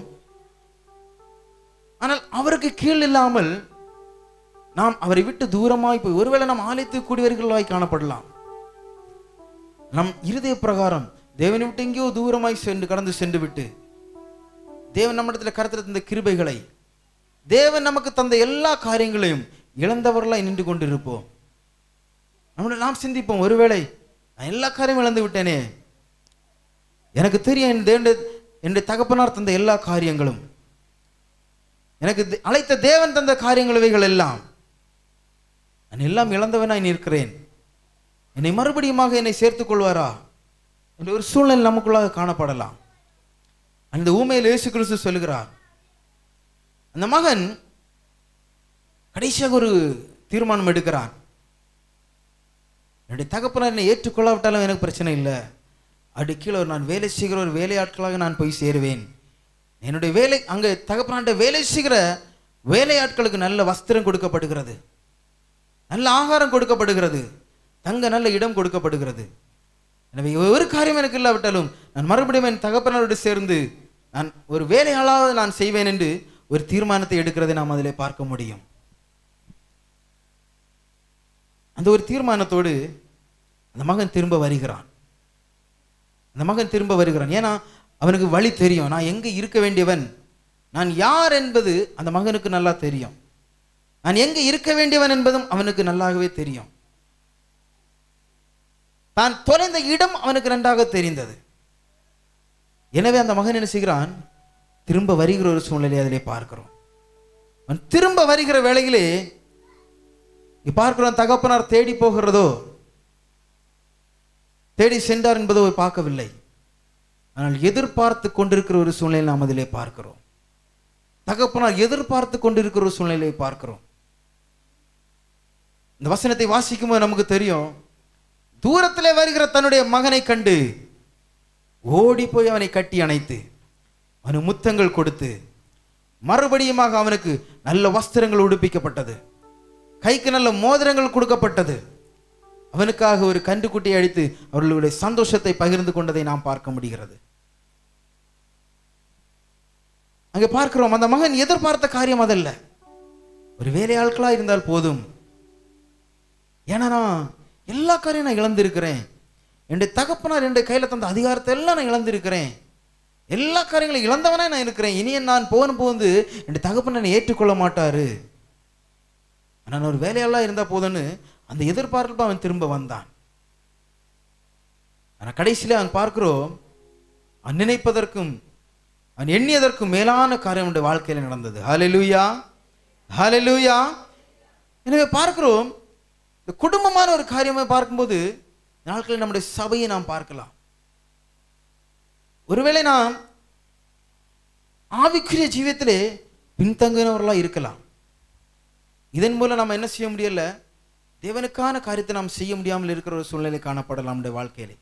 ஆனால் அவருக்கு கீழ் இல்லாமல் நாம் அவரை விட்டு தூரமாய் போய் ஒருவேளை நாம் ஆலயத்துக்கு கூடியவர்களாய் காணப்படலாம் நம் இருதய பிரகாரம் தேவனை விட்டு எங்கேயோ தூரமாய் சென்று கடந்து சென்று விட்டு தேவன் நம்மிடத்தில் கருத்தில் தந்த கிருபைகளை தேவன் நமக்கு தந்த எல்லா காரியங்களையும் இழந்தவர்களாய் நின்று கொண்டிருப்போம் நம்மளை நாம் சிந்திப்போம் ஒருவேளை நான் எல்லா காரியமும் இழந்து விட்டேனே எனக்கு தெரியும் என் தேவனுடைய என்னுடைய தகப்பனார் தந்த எல்லா காரியங்களும் எனக்கு தே- அழைத்த தேவன் தந்த காரியங்கள் இவைகள் எல்லாம் நான் எல்லாம் இழந்தவனாய் நிற்கிறேன் என்னை மறுபடியுமாக என்னை சேர்த்துக் கொள்வாரா என்ற ஒரு சூழ்நிலை நமக்குள்ளாக காணப்படலாம் அந்த ஊமையில் இயேசு கிறிஸ்து சொல்லுகிறார் அந்த மகன் கடைசியாக ஒரு தீர்மானம் எடுக்கிறான் என்னுடைய தகப்பனார் என்னை ஏற்றுக்கொள்ளாவிட்டாலும் எனக்கு பிரச்சனை இல்லை அப்படி கீழே ஒரு நான் வேலை செய்கிற ஒரு வேலையாட்களாக நான் போய் சேருவேன் என்னுடைய வேலை அங்கே தகப்பனாண்ட வேலை செய்கிற வேலையாட்களுக்கு நல்ல வஸ்திரம் கொடுக்கப்படுகிறது நல்ல ஆகாரம் கொடுக்கப்படுகிறது தங்க நல்ல இடம் கொடுக்கப்படுகிறது எனவே ஒரு காரியம் எனக்கு இல்லாவிட்டாலும் நான் மறுபடியும் என் தகப்பனரோடு சேர்ந்து நான் ஒரு வேலையாளாவது நான் செய்வேன் என்று ஒரு தீர்மானத்தை எடுக்கிறதை நாம் அதிலே பார்க்க முடியும் அந்த ஒரு தீர்மானத்தோடு அந்த மகன் திரும்ப வருகிறான் அந்த மகன் திரும்ப வருகிறான் ஏன்னா அவனுக்கு வழி தெரியும் நான் எங்கே இருக்க வேண்டியவன் நான் யார் என்பது அந்த மகனுக்கு நல்லா தெரியும் நான் எங்கே இருக்க வேண்டியவன் என்பதும் அவனுக்கு நல்லாகவே தெரியும் தான் தொலைந்த இடம் அவனுக்கு நன்றாக தெரிந்தது எனவே அந்த மகன் என்ன செய்கிறான் திரும்ப வருகிற ஒரு சூழ்நிலையை அதிலே பார்க்கிறோம் அவன் திரும்ப வருகிற வேளையிலே இங்க பார்க்கிறோம் தகப்பனார் தேடி போகிறதோ தேடி சென்றார் என்பதோ பார்க்கவில்லை ஆனால் எதிர்பார்த்து கொண்டிருக்கிற ஒரு சூழ்நிலை நாம் அதிலே பார்க்கிறோம் தகப்பனார் எதிர்பார்த்து கொண்டிருக்கிற ஒரு சூழ்நிலையை பார்க்கிறோம் இந்த வசனத்தை வாசிக்கும்போது நமக்கு தெரியும் தூரத்திலே வருகிற தன்னுடைய மகனை கண்டு ஓடி போய் அவனை கட்டி அணைத்து அவனுக்கு முத்தங்கள் கொடுத்து மறுபடியுமாக அவனுக்கு நல்ல வஸ்திரங்கள் உடுப்பிக்கப்பட்டது கைக்கு நல்ல மோதிரங்கள் கொடுக்கப்பட்டது அவனுக்காக ஒரு கன்றுக்குட்டியை அடித்து அவர்களுடைய சந்தோஷத்தை பகிர்ந்து கொண்டதை நாம் பார்க்க முடிகிறது அங்கே பார்க்கிறோம் அந்த மகன் எதிர்பார்த்த காரியம் அதல்ல ஒரு வேலையாட்களா இருந்தால் போதும் ஏன்னா நான் எல்லா காரியம் நான் இழந்திருக்கிறேன் என்னுடைய தகப்பனார் என்னுடைய கையில் தந்த அதிகாரத்தை எல்லாம் நான் இழந்திருக்கிறேன் எல்லா காரியங்களையும் இழந்தவனே நான் இருக்கிறேன் இனி நான் போன போது என்னுடைய தகப்பனை என்னை ஏற்றுக்கொள்ள மாட்டாரு நான் ஒரு வேலையெல்லாம் இருந்தால் போதும்னு அந்த எதிர்பார்ப்பு அவன் திரும்ப வந்தான் ஆனால் கடைசியில் அவன் பார்க்கிறோம் அவன் நினைப்பதற்கும் அவன் எண்ணியதற்கும் மேலான காரியம் அவனுடைய வாழ்க்கையில் நடந்தது ஹalleluya ஹalleluya எனவே பார்க்கிறோம் இந்த குடும்பமான ஒரு காரியத்தை பார்க்கும்போது இந்த நாட்களில் நம்முடைய சபையை நாம் பார்க்கலாம் ஒருவேளை நாம் ஆவிக்குரிய ஜீவியத்திலே பின்தங்கினவர்களாக இருக்கலாம் இதன் மூலம் நாம் என்ன செய்ய முடியல தேவனுக்கான காரியத்தை நாம் செய்ய முடியாமல் இருக்கிற ஒரு சூழ்நிலை காணப்படலாம் நம்முடைய வாழ்க்கையிலே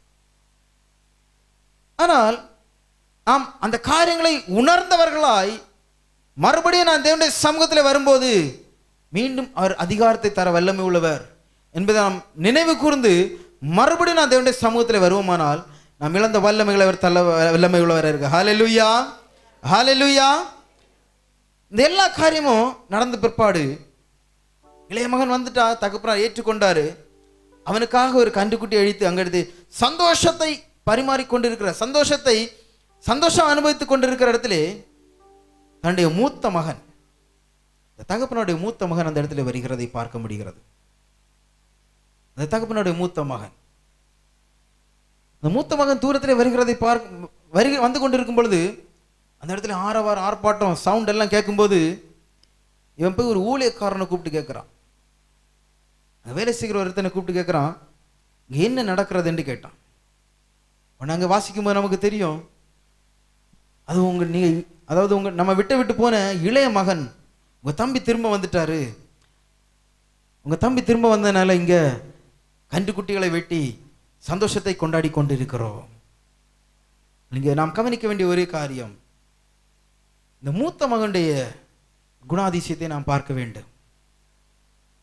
ஆனால் நாம் அந்த காரியங்களை உணர்ந்தவர்களாய் மறுபடியும் நான் தேவனுடைய சமூகத்தில் வரும்போது மீண்டும் அவர் அதிகாரத்தை தர வல்லமை உள்ளவர் என்பதை நாம் நினைவு கூர்ந்து மறுபடியும் நான் தேவனுடைய சமூகத்தில் வருவோமானால் நாம் இழந்த வல்லமைகளை அவர் தள்ள வல்லமை உள்ளவர் இருக்கு ஹalleluya ஹalleluya இந்த எல்லா காரியமும் நடந்த பிற்பாடு இளைய மகன் வந்துட்டா தகப்பனார் ஏற்றுக்கொண்டாரு அவனுக்காக ஒரு கன்றுக்குட்டி அழித்து அங்கெடுத்து சந்தோஷத்தை பரிமாறிக்கொண்டிருக்கிற சந்தோஷத்தை சந்தோஷம் அனுபவித்துக் கொண்டிருக்கிற இடத்திலே தன்னுடைய மூத்த மகன் இந்த தகப்பனுடைய மூத்த மகன் அந்த இடத்துல வருகிறதை பார்க்க முடிகிறது அந்த தகப்பனுடைய மூத்த மகன் இந்த மூத்த மகன் தூரத்திலே வருகிறதை பார்க்க வருக வந்து கொண்டிருக்கும் பொழுது அந்த இடத்துல ஆரவார ஆர்ப்பாட்டம் சவுண்ட் எல்லாம் கேட்கும்போது இவன் போய் ஒரு ஊழியக்காரனை கூப்பிட்டு கேட்குறான் அங்கே வேலை செய்கிற ஒருத்தனை கூப்பிட்டு கேட்குறான் இங்கே என்ன நடக்கிறதுன்னு கேட்டான் உடனே அங்கே வாசிக்கும்போது நமக்கு தெரியும் அது உங்க நீங்க அதாவது உங்க நம்ம விட்டு விட்டு போன இளைய மகன் உங்க தம்பி திரும்ப வந்துட்டாரு உங்க தம்பி திரும்ப வந்ததுனால இங்க கன்றுக்குட்டிகளை வெட்டி சந்தோஷத்தை கொண்டாடி கொண்டிருக்கிறோம் இங்க நாம் கவனிக்க வேண்டிய ஒரே காரியம் இந்த மூத்த மகனுடைய குணாதிசயத்தை நாம் பார்க்க வேண்டும்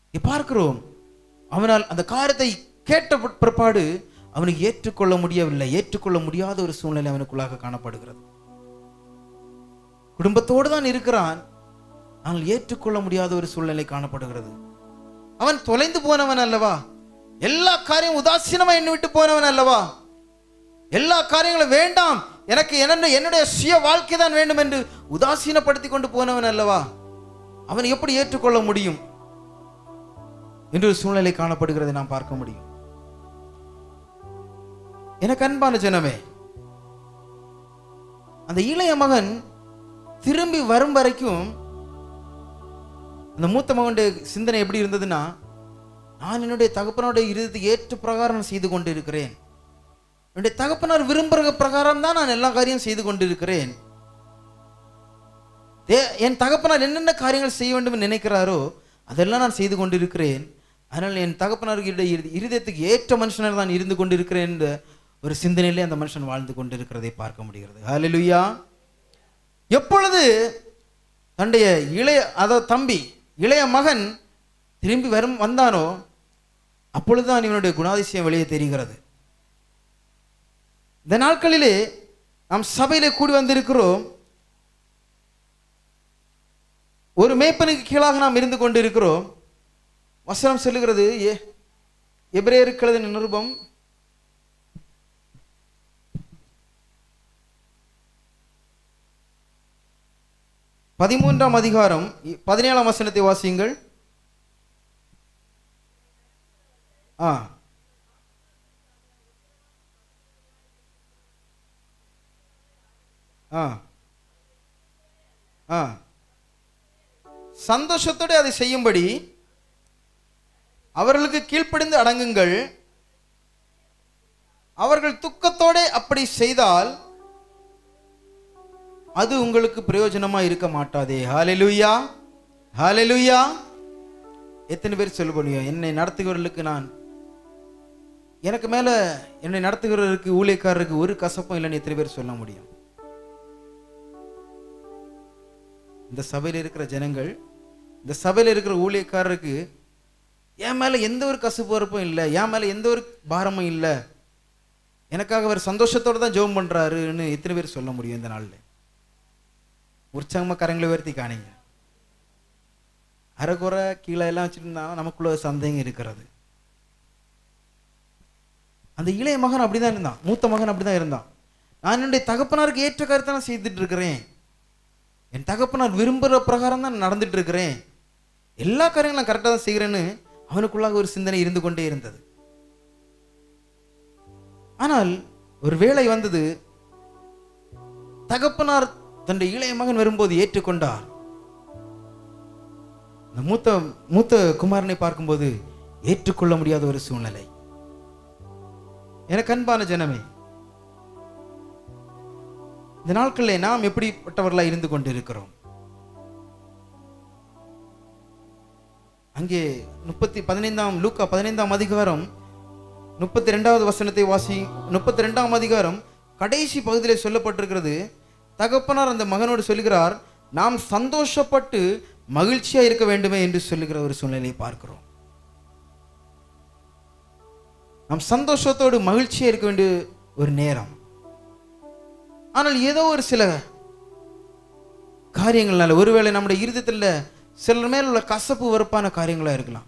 இங்க பார்க்கிறோம் அவனால் அந்த காரியத்தை கேட்ட பிற்- பிற்பாடு அவனுக்கு ஏற்றுக்கொள்ள முடியவில்லை ஏற்றுக்கொள்ள முடியாத ஒரு சூழ்நிலை அவனுக்குள்ளாக காணப்படுகிறது குடும்பத்தோடு தான் இருக்கிறான் ஆனால் ஏற்றுக்கொள்ள முடியாத ஒரு சூழ்நிலை காணப்படுகிறது அவன் தொலைந்து போனவன் அல்லவா எல்லா காரியம் உதாசீனமா என்னை விட்டு போனவன் அல்லவா எல்லா காரியங்களும் வேண்டாம் எனக்கு என்ன என்னுடைய சுய வாழ்க்கை தான் வேண்டும் என்று உதாசீனப்படுத்தி கொண்டு போனவன் அல்லவா அவன் எப்படி ஏற்றுக்கொள்ள முடியும் என்று ஒரு சூழ்நிலை காணப்படுகிறதை நாம் பார்க்க முடியும் எனக்கு அன்பான ஜனமே அந்த இளைய மகன் திரும்பி வரும் வரைக்கும் அந்த மூத்த மகனுடைய சிந்தனை எப்படி இருந்ததுன்னா நான் என்னுடைய தகப்பனுடைய இருதயத்தை ஏற்ற பிரகாரம் செய்து கொண்டிருக்கிறேன் என்னுடைய தகப்பனார் விரும்புகிற பிரகாரம் தான் நான் எல்லா காரியம் செய்து கொண்டிருக்கிறேன் தே- என் தகப்பனார் என்னென்ன காரியங்கள் செய்ய வேண்டும் என்று நினைக்கிறாரோ அதெல்லாம் நான் செய்து கொண்டிருக்கிறேன் அதனால் என் தகப்பனாருக்கு இரு- இரு- இருதயத்துக்கு ஏற்ற மனுஷனாக தான் இருந்து கொண்டிருக்கிறேன் என்ற ஒரு சிந்தனையிலே அந்த மனுஷன் வாழ்ந்து கொண்டிருக்கிறதை பார்க்க முடிகிறது ஹalleluya எப்பொழுது தன்னுடைய இளைய அதாவது தம்பி இளைய மகன் திரும்பி வரும் வந்தானோ அப்பொழுதுதான் இவனுடைய குணாதிசயம் வெளியே தெரிகிறது இந்த நாட்களிலே நாம் சபையிலே கூடி வந்திருக்கிறோம் ஒரு மேய்ப்பனுக்கு கீழாக நாம் இருந்து கொண்டிருக்கிறோம் வசனம் சொல்லுகிறது ஏ எபிரேயருக்கு எழுதின நிருபம் பதிமூன்றாம் அதிகாரம் இ- பதினேழாம் வசனத்தை வாசியுங்கள் ஆ ஆ ஆ சந்தோஷத்தோடு அதை செய்யும்படி அவர்களுக்கு கீழ்ப்படிந்து அடங்குங்கள் அவர்கள் துக்கத்தோட அப்படி செய்தால் அது உங்களுக்கு பிரயோஜனமா இருக்க மாட்டாதே ஹalleluya ஹalleluya எத்தனை பேர் சொல்ல முடியும் என்னை நடத்துகிறவர்களுக்கு நான் எனக்கு மேல என்னை நடத்துகிறவருக்கு ஊழியக்காரருக்கு ஒரு கசப்பும் இல்லைன்னு எத்தனை பேர் சொல்ல முடியும் இந்த சபையில் இருக்கிற ஜனங்கள் இந்த சபையில் இருக்கிற ஊழியக்காரருக்கு என் மேல எந்த ஒரு கசப்பு வரப்பும் இல்லை என் மேல எந்த ஒரு பாரமும் இல்லை எனக்காக அவர் சந்தோஷத்தோட தான் ஜெபம் பண்றாருன்னு எத்தனை பேர் சொல்ல முடியும் இந்த நாள்ல உற்சாகமா கரங்களை உயர்த்தி காணிங்க அரைக்குறை கீழே எல்லாம் வச்சுருந்தா நமக்குள்ள ஒரு சந்தேகம் இருக்கிறது அந்த இளைய மகன் அப்படிதான் இருந்தான் மூத்த மகன் அப்படிதான் இருந்தான் நான் என்னுடைய தகப்பனாருக்கு ஏற்ற கருத்தை நான் செய்துட்டு இருக்கிறேன் என் தகப்பனார் விரும்புகிற பிரகாரம் தான் நடந்துட்டு இருக்கிறேன் எல்லா காரியங்களும் நான் கரெக்டாக தான் செய்கிறேன்னு அவனுக்குள்ளாக ஒரு சிந்தனை இருந்து கொண்டே இருந்தது ஆனால் ஒரு வேளை வந்தது தகப்பனார் தன்னுடைய இளைய மகன் வரும்போது ஏற்றுக்கொண்டார் இந்த மூத்த மூத்த குமாரனை பார்க்கும்போது ஏற்றுக்கொள்ள முடியாத ஒரு சூழ்நிலை எனக்கு அன்பான ஜனமே இந்த நாட்களில் நாம் எப்படிப்பட்டவர்களாக இருந்து கொண்டிருக்கிறோம் அங்கே முப்பத்தி பதினைந்தாம் லூக்கா பதினைந்தாம் அதிகாரம் முப்பத்தி ரெண்டாவது வசனத்தை வாசி முப்பத்தி ரெண்டாம் அதிகாரம் கடைசி பகுதியிலே சொல்லப்பட்டிருக்கிறது தகப்பனார் அந்த மகனோடு சொல்லுகிறார் நாம் சந்தோஷப்பட்டு மகிழ்ச்சியா இருக்க வேண்டுமே என்று சொல்லுகிற ஒரு சூழ்நிலையை பார்க்கிறோம் நாம் சந்தோஷத்தோடு மகிழ்ச்சியா இருக்க வேண்டிய ஒரு நேரம் ஆனால் ஏதோ ஒரு சில காரியங்கள்னால ஒருவேளை நம்முடைய இருதயத்தில் சிலர் மேல உள்ள கசப்பு வெறுப்பான காரியங்களா இருக்கலாம்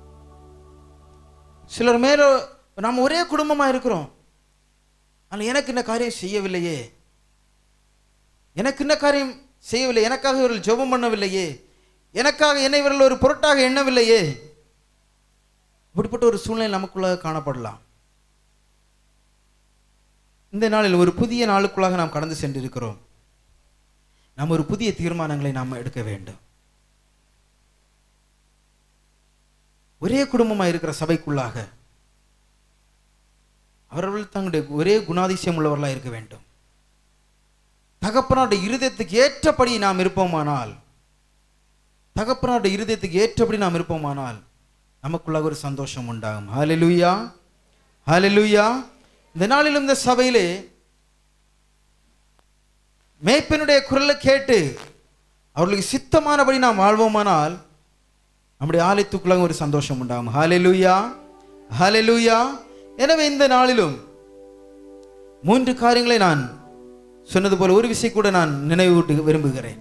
சிலர் மேல நாம் ஒரே குடும்பமா இருக்கிறோம் ஆனால் எனக்கு இந்த காரியம் செய்யவில்லையே எனக்கு இந்த காரியம் செய்யவில்லை எனக்காக இவர்கள் ஜெபம் பண்ணவில்லையே எனக்காக என்னை இவர்கள் ஒரு பொருட்டாக எண்ணவில்லையே இப்படிப்பட்ட ஒரு சூழ்நிலை நமக்குள்ளாக காணப்படலாம் இந்த நாளில் ஒரு புதிய நாளுக்குள்ளாக நாம் கடந்து சென்றிருக்கிறோம் நாம் ஒரு புதிய தீர்மானங்களை நாம் எடுக்க வேண்டும் ஒரே குடும்பமாக இருக்கிற சபைக்குள்ளாக அவர்கள் தங்களுடைய ஒரே குணாதிசயம் உள்ளவர்களாக இருக்க வேண்டும் தகப்பனாருடைய இருதயத்துக்கு ஏற்றபடி நாம் இருப்போமானால் தகப்பனாருடைய இருதயத்துக்கு ஏற்றபடி நாம் இருப்போமானால் நமக்குள்ளாக ஒரு சந்தோஷம் உண்டாகும் ஹalleluya ஹalleluya இந்த நாளிலும் இந்த சபையிலே மேய்ப்பனுடைய குரலை கேட்டு அவர்களுக்கு சித்தமானபடி நாம் வாழ்வோமானால் நம்முடைய ஆலயத்துக்குள்ள ஒரு சந்தோஷம் உண்டாகும் ஹalleluya ஹalleluya எனவே இந்த நாளிலும் மூன்று காரியங்களை நான் சொன்னது போல ஒரு விஷயம் கூட நான் நினைவூட்ட விரும்புகிறேன்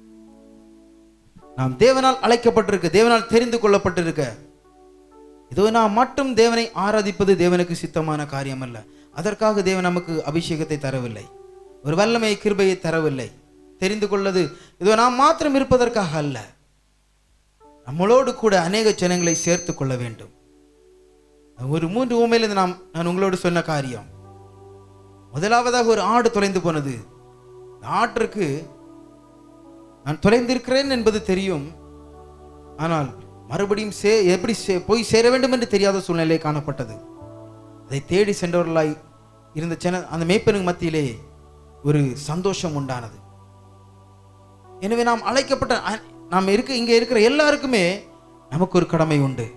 நாம் தேவனால் அழைக்கப்பட்டிருக்க தேவனால் தெரிந்து கொள்ளப்பட்டிருக்க இதோ நாம் மட்டும் தேவனை ஆராதிப்பது தேவனுக்கு சித்தமான காரியம் அல்ல அதற்காக தேவன் நமக்கு அபிஷேகத்தை தரவில்லை ஒரு வல்லமை கிருபையை தரவில்லை தெரிந்து கொள்ளது இதோ நாம் மாத்திரம் இருப்பதற்காக அல்ல நம்மளோடு கூட அநேக ஜனங்களை சேர்த்து கொள்ள வேண்டும் ஒரு மூன்று ஊமையிலிருந்து நாம் நான் உங்களோடு சொன்ன காரியம் முதலாவதாக ஒரு ஆடு தொலைந்து போனது இந்த ஆட்டிற்கு நான் தொலைந்திருக்கிறேன் என்பது தெரியும் ஆனால் மறுபடியும் சே எப்படி சே- போய் சேர வேண்டும் என்று தெரியாத சூழ்நிலை காணப்பட்டது அதை தேடி சென்றவர்களாய் இருந்த சென அந்த மேய்ப்பனுக்கு மத்தியிலே ஒரு சந்தோஷம் உண்டானது எனவே நாம் அழைக்கப்பட்ட அ- நாம் இருக்க இங்கே இருக்கிற எல்லாருக்குமே நமக்கு ஒரு கடமை உண்டு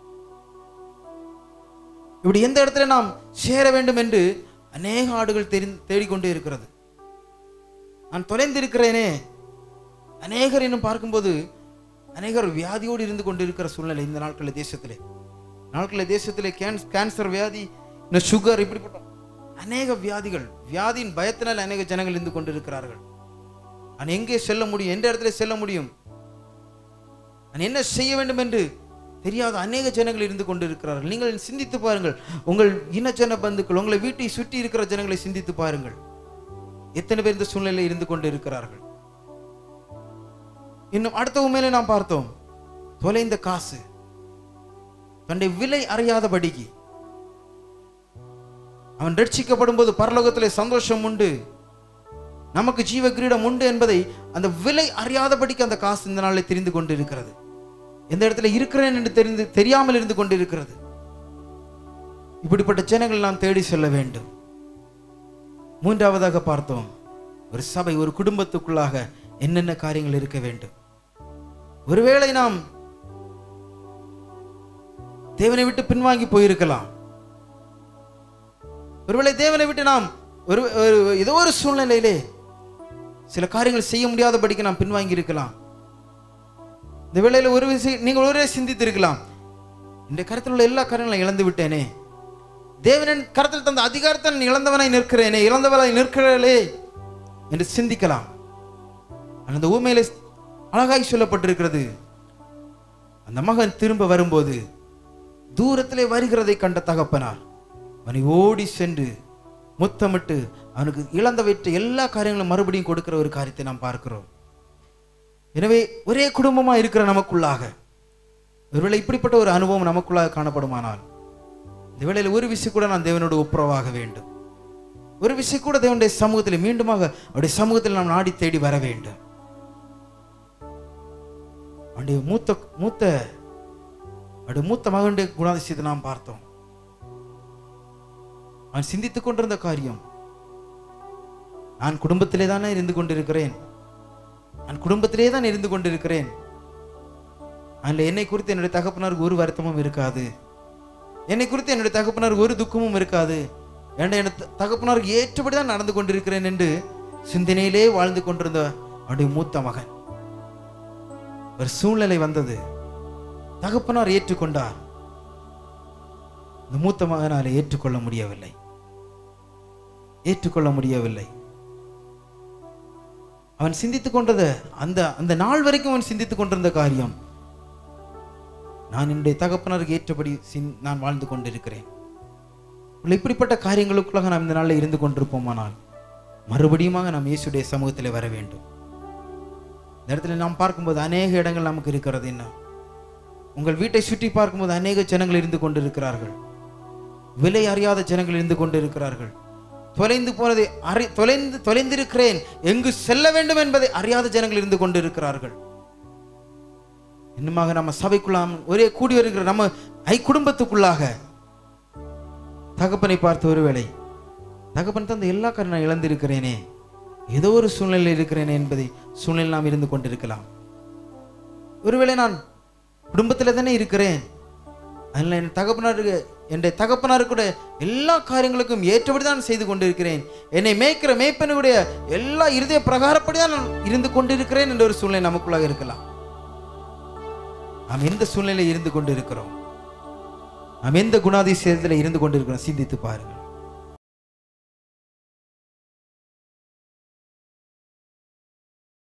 இப்படி எந்த இடத்துல நாம் சேர வேண்டும் என்று அநேக ஆடுகள் தெரி தேடிக்கொண்டே இருக்கிறது நான் தொலைந்திருக்கிறேனே அநேகர் இன்னும் பார்க்கும்போது அநேகர் வியாதியோடு இருந்து கொண்டிருக்கிற சூழ்நிலை இந்த நாட்களில் தேசத்திலே நாட்களில் தேசத்திலே கேன்ஸ் கேன்சர் வியாதி இந்த சுகர் இப்படிப்பட்ட அநேக வியாதிகள் வியாதியின் பயத்தினால் அநேக ஜனங்கள் இருந்து கொண்டிருக்கிறார்கள் நான் எங்கே செல்ல முடியும் எந்த இடத்துல செல்ல முடியும் நான் என்ன செய்ய வேண்டும் என்று தெரியாத அநேக ஜனங்கள் இருந்து கொண்டிருக்கிறார்கள் நீங்கள் சிந்தித்து பாருங்கள் உங்கள் இனஜன பந்துக்கள் உங்களை வீட்டை சுற்றி இருக்கிற ஜனங்களை சிந்தித்து பாருங்கள் எத்தனை பேர் இந்த சூழ்நிலையில் இருந்து கொண்டு இருக்கிறார்கள் இன்னும் அடுத்த உண்மையில நாம் பார்த்தோம் தொலைந்த காசு தன்னுடைய விலை அறியாதபடிக்கு அவன் ரட்சிக்கப்படும் போது பரலோகத்திலே சந்தோஷம் உண்டு நமக்கு ஜீவ கிரீடம் உண்டு என்பதை அந்த விலை அறியாதபடிக்கு அந்த காசு இந்த நாளில் தெரிந்து கொண்டு இருக்கிறது எந்த இடத்துல இருக்கிறேன் என்று தெரிந்து தெரியாமல் இருந்து கொண்டு இருக்கிறது இப்படிப்பட்ட ஜனங்கள் நாம் தேடி செல்ல வேண்டும் மூன்றாவதாக பார்த்தோம் ஒரு சபை ஒரு குடும்பத்துக்குள்ளாக என்னென்ன காரியங்கள் இருக்க வேண்டும் ஒருவேளை நாம் தேவனை விட்டு பின்வாங்கி போயிருக்கலாம் ஒருவேளை தேவனை விட்டு நாம் ஒரு ஒரு- ஏதோ ஒரு சூழ்நிலையிலே சில காரியங்கள் செய்ய முடியாதபடிக்கு நாம் பின்வாங்கி இருக்கலாம் இந்த வேளையில ஒரு விஷயம் நீங்கள் ஒரே சிந்தித்து இருக்கலாம் இந்த கருத்தில் உள்ள எல்லா காரியங்களும் இழந்து விட்டேனே தேவனின் கருத்தில் தந்த அதிகாரத்தை நான் இழந்தவனாய் நிற்கிறேனே இழந்தவனாய் நிற்கிறே என்று சிந்திக்கலாம் ஆனால் அந்த ஊமையில அழகாய் சொல்லப்பட்டிருக்கிறது அந்த மகன் திரும்ப வரும்போது தூரத்திலே வருகிறதை கண்ட தகப்பனார் அவனை ஓடி சென்று முத்தமிட்டு அவனுக்கு இழந்தவற்றை எல்லா காரியங்களும் மறுபடியும் கொடுக்கிற ஒரு காரியத்தை நாம் பார்க்கிறோம் எனவே ஒரே குடும்பமா இருக்கிற நமக்குள்ளாக ஒருவேளை இப்படிப்பட்ட ஒரு அனுபவம் நமக்குள்ளாக காணப்படுமானால் இந்த வேளையில் ஒரு விஷயம் கூட நான் தேவனோடு ஒப்புரவாக வேண்டும் ஒரு விஷயம் கூட தேவனுடைய சமூகத்தில் மீண்டுமாக அவருடைய சமூகத்தில் நாம் நாடி தேடி வர வேண்டும் அவனுடைய மூத்த மூத்த அவருடைய மூத்த மகனுடைய குணாதிசயத்தை நாம் பார்த்தோம் அவன் சிந்தித்துக் கொண்டிருந்த காரியம் நான் குடும்பத்திலே தானே இருந்து கொண்டிருக்கிறேன் நான் குடும்பத்திலே தான் இருந்து கொண்டிருக்கிறேன் அதில் என்னை குறித்து என்னுடைய தகப்பனாருக்கு ஒரு வருத்தமும் இருக்காது என்னை குறித்து என்னுடைய தகப்பனாருக்கு ஒரு துக்கமும் இருக்காது ஏன்டா என் தகப்பனாருக்கு ஏற்றபடி தான் நடந்து கொண்டிருக்கிறேன் என்று சிந்தனையிலே வாழ்ந்து கொண்டிருந்த அவனுடைய மூத்த மகன் ஒரு சூழ்நிலை வந்தது தகப்பனார் ஏற்றுக்கொண்டார் இந்த மூத்த மகனால ஏற்றுக்கொள்ள முடியவில்லை ஏற்றுக்கொள்ள முடியவில்லை அவன் சிந்தித்துக் கொண்டது அந்த அந்த நாள் வரைக்கும் அவன் சிந்தித்துக் கொண்டிருந்த காரியம் நான் என்னுடைய தகப்பனருக்கு ஏற்றபடி சிந்- நான் வாழ்ந்து கொண்டிருக்கிறேன் உள்ள இப்படிப்பட்ட காரியங்களுக்குள்ளாக நாம் இந்த நாளில் இருந்து கொண்டிருப்போமானால் மறுபடியுமாக நாம் இயேசுடைய சமூகத்தில் வர வேண்டும் இந்த இடத்துல நாம் பார்க்கும்போது அநேக இடங்கள் நமக்கு இருக்கிறது என்ன உங்கள் வீட்டை சுற்றி பார்க்கும்போது அநேக ஜனங்கள் இருந்து கொண்டிருக்கிறார்கள் விலை அறியாத ஜனங்கள் இருந்து கொண்டிருக்கிறார்கள் தொலைந்து போனதை அறி தொலைந்து தொலைந்திருக்கிறேன் எங்கு செல்ல வேண்டும் என்பதை அறியாத ஜனங்கள் இருந்து கொண்டிருக்கிறார்கள் இன்னுமாக நம்ம சபைக்குள்ளாம் ஒரே கூடி வருகிற நம்ம ஐ குடும்பத்துக்குள்ளாக தகப்பனை பார்த்து ஒருவேளை தகப்பன் தந்த எல்லா காரணம் நான் இழந்திருக்கிறேனே ஏதோ ஒரு சூழ்நிலையில் இருக்கிறேனே என்பதை சூழ்நிலை நாம் இருந்து கொண்டிருக்கலாம் ஒருவேளை நான் குடும்பத்தில் தானே இருக்கிறேன் அதில் என் தகப்பனாருக்கு என்னுடைய தகப்பனாரு கூட எல்லா காரியங்களுக்கும் ஏற்றபடி தான் செய்து கொண்டிருக்கிறேன் என்னை மேய்க்கிற மேய்ப்பனுடைய எல்லா இருதய பிரகாரப்படி தான் நான் இருந்து கொண்டிருக்கிறேன் என்ற ஒரு சூழ்நிலை நமக்குள்ளாக இருக்கலாம் நாம் எந்த சூழ்நிலையில் இருந்து கொண்டு இருக்கிறோம் நாம் எந்த குணாதிசயத்தில் இருந்து கொண்டிருக்கிறோம் சிந்தித்து பாருங்கள்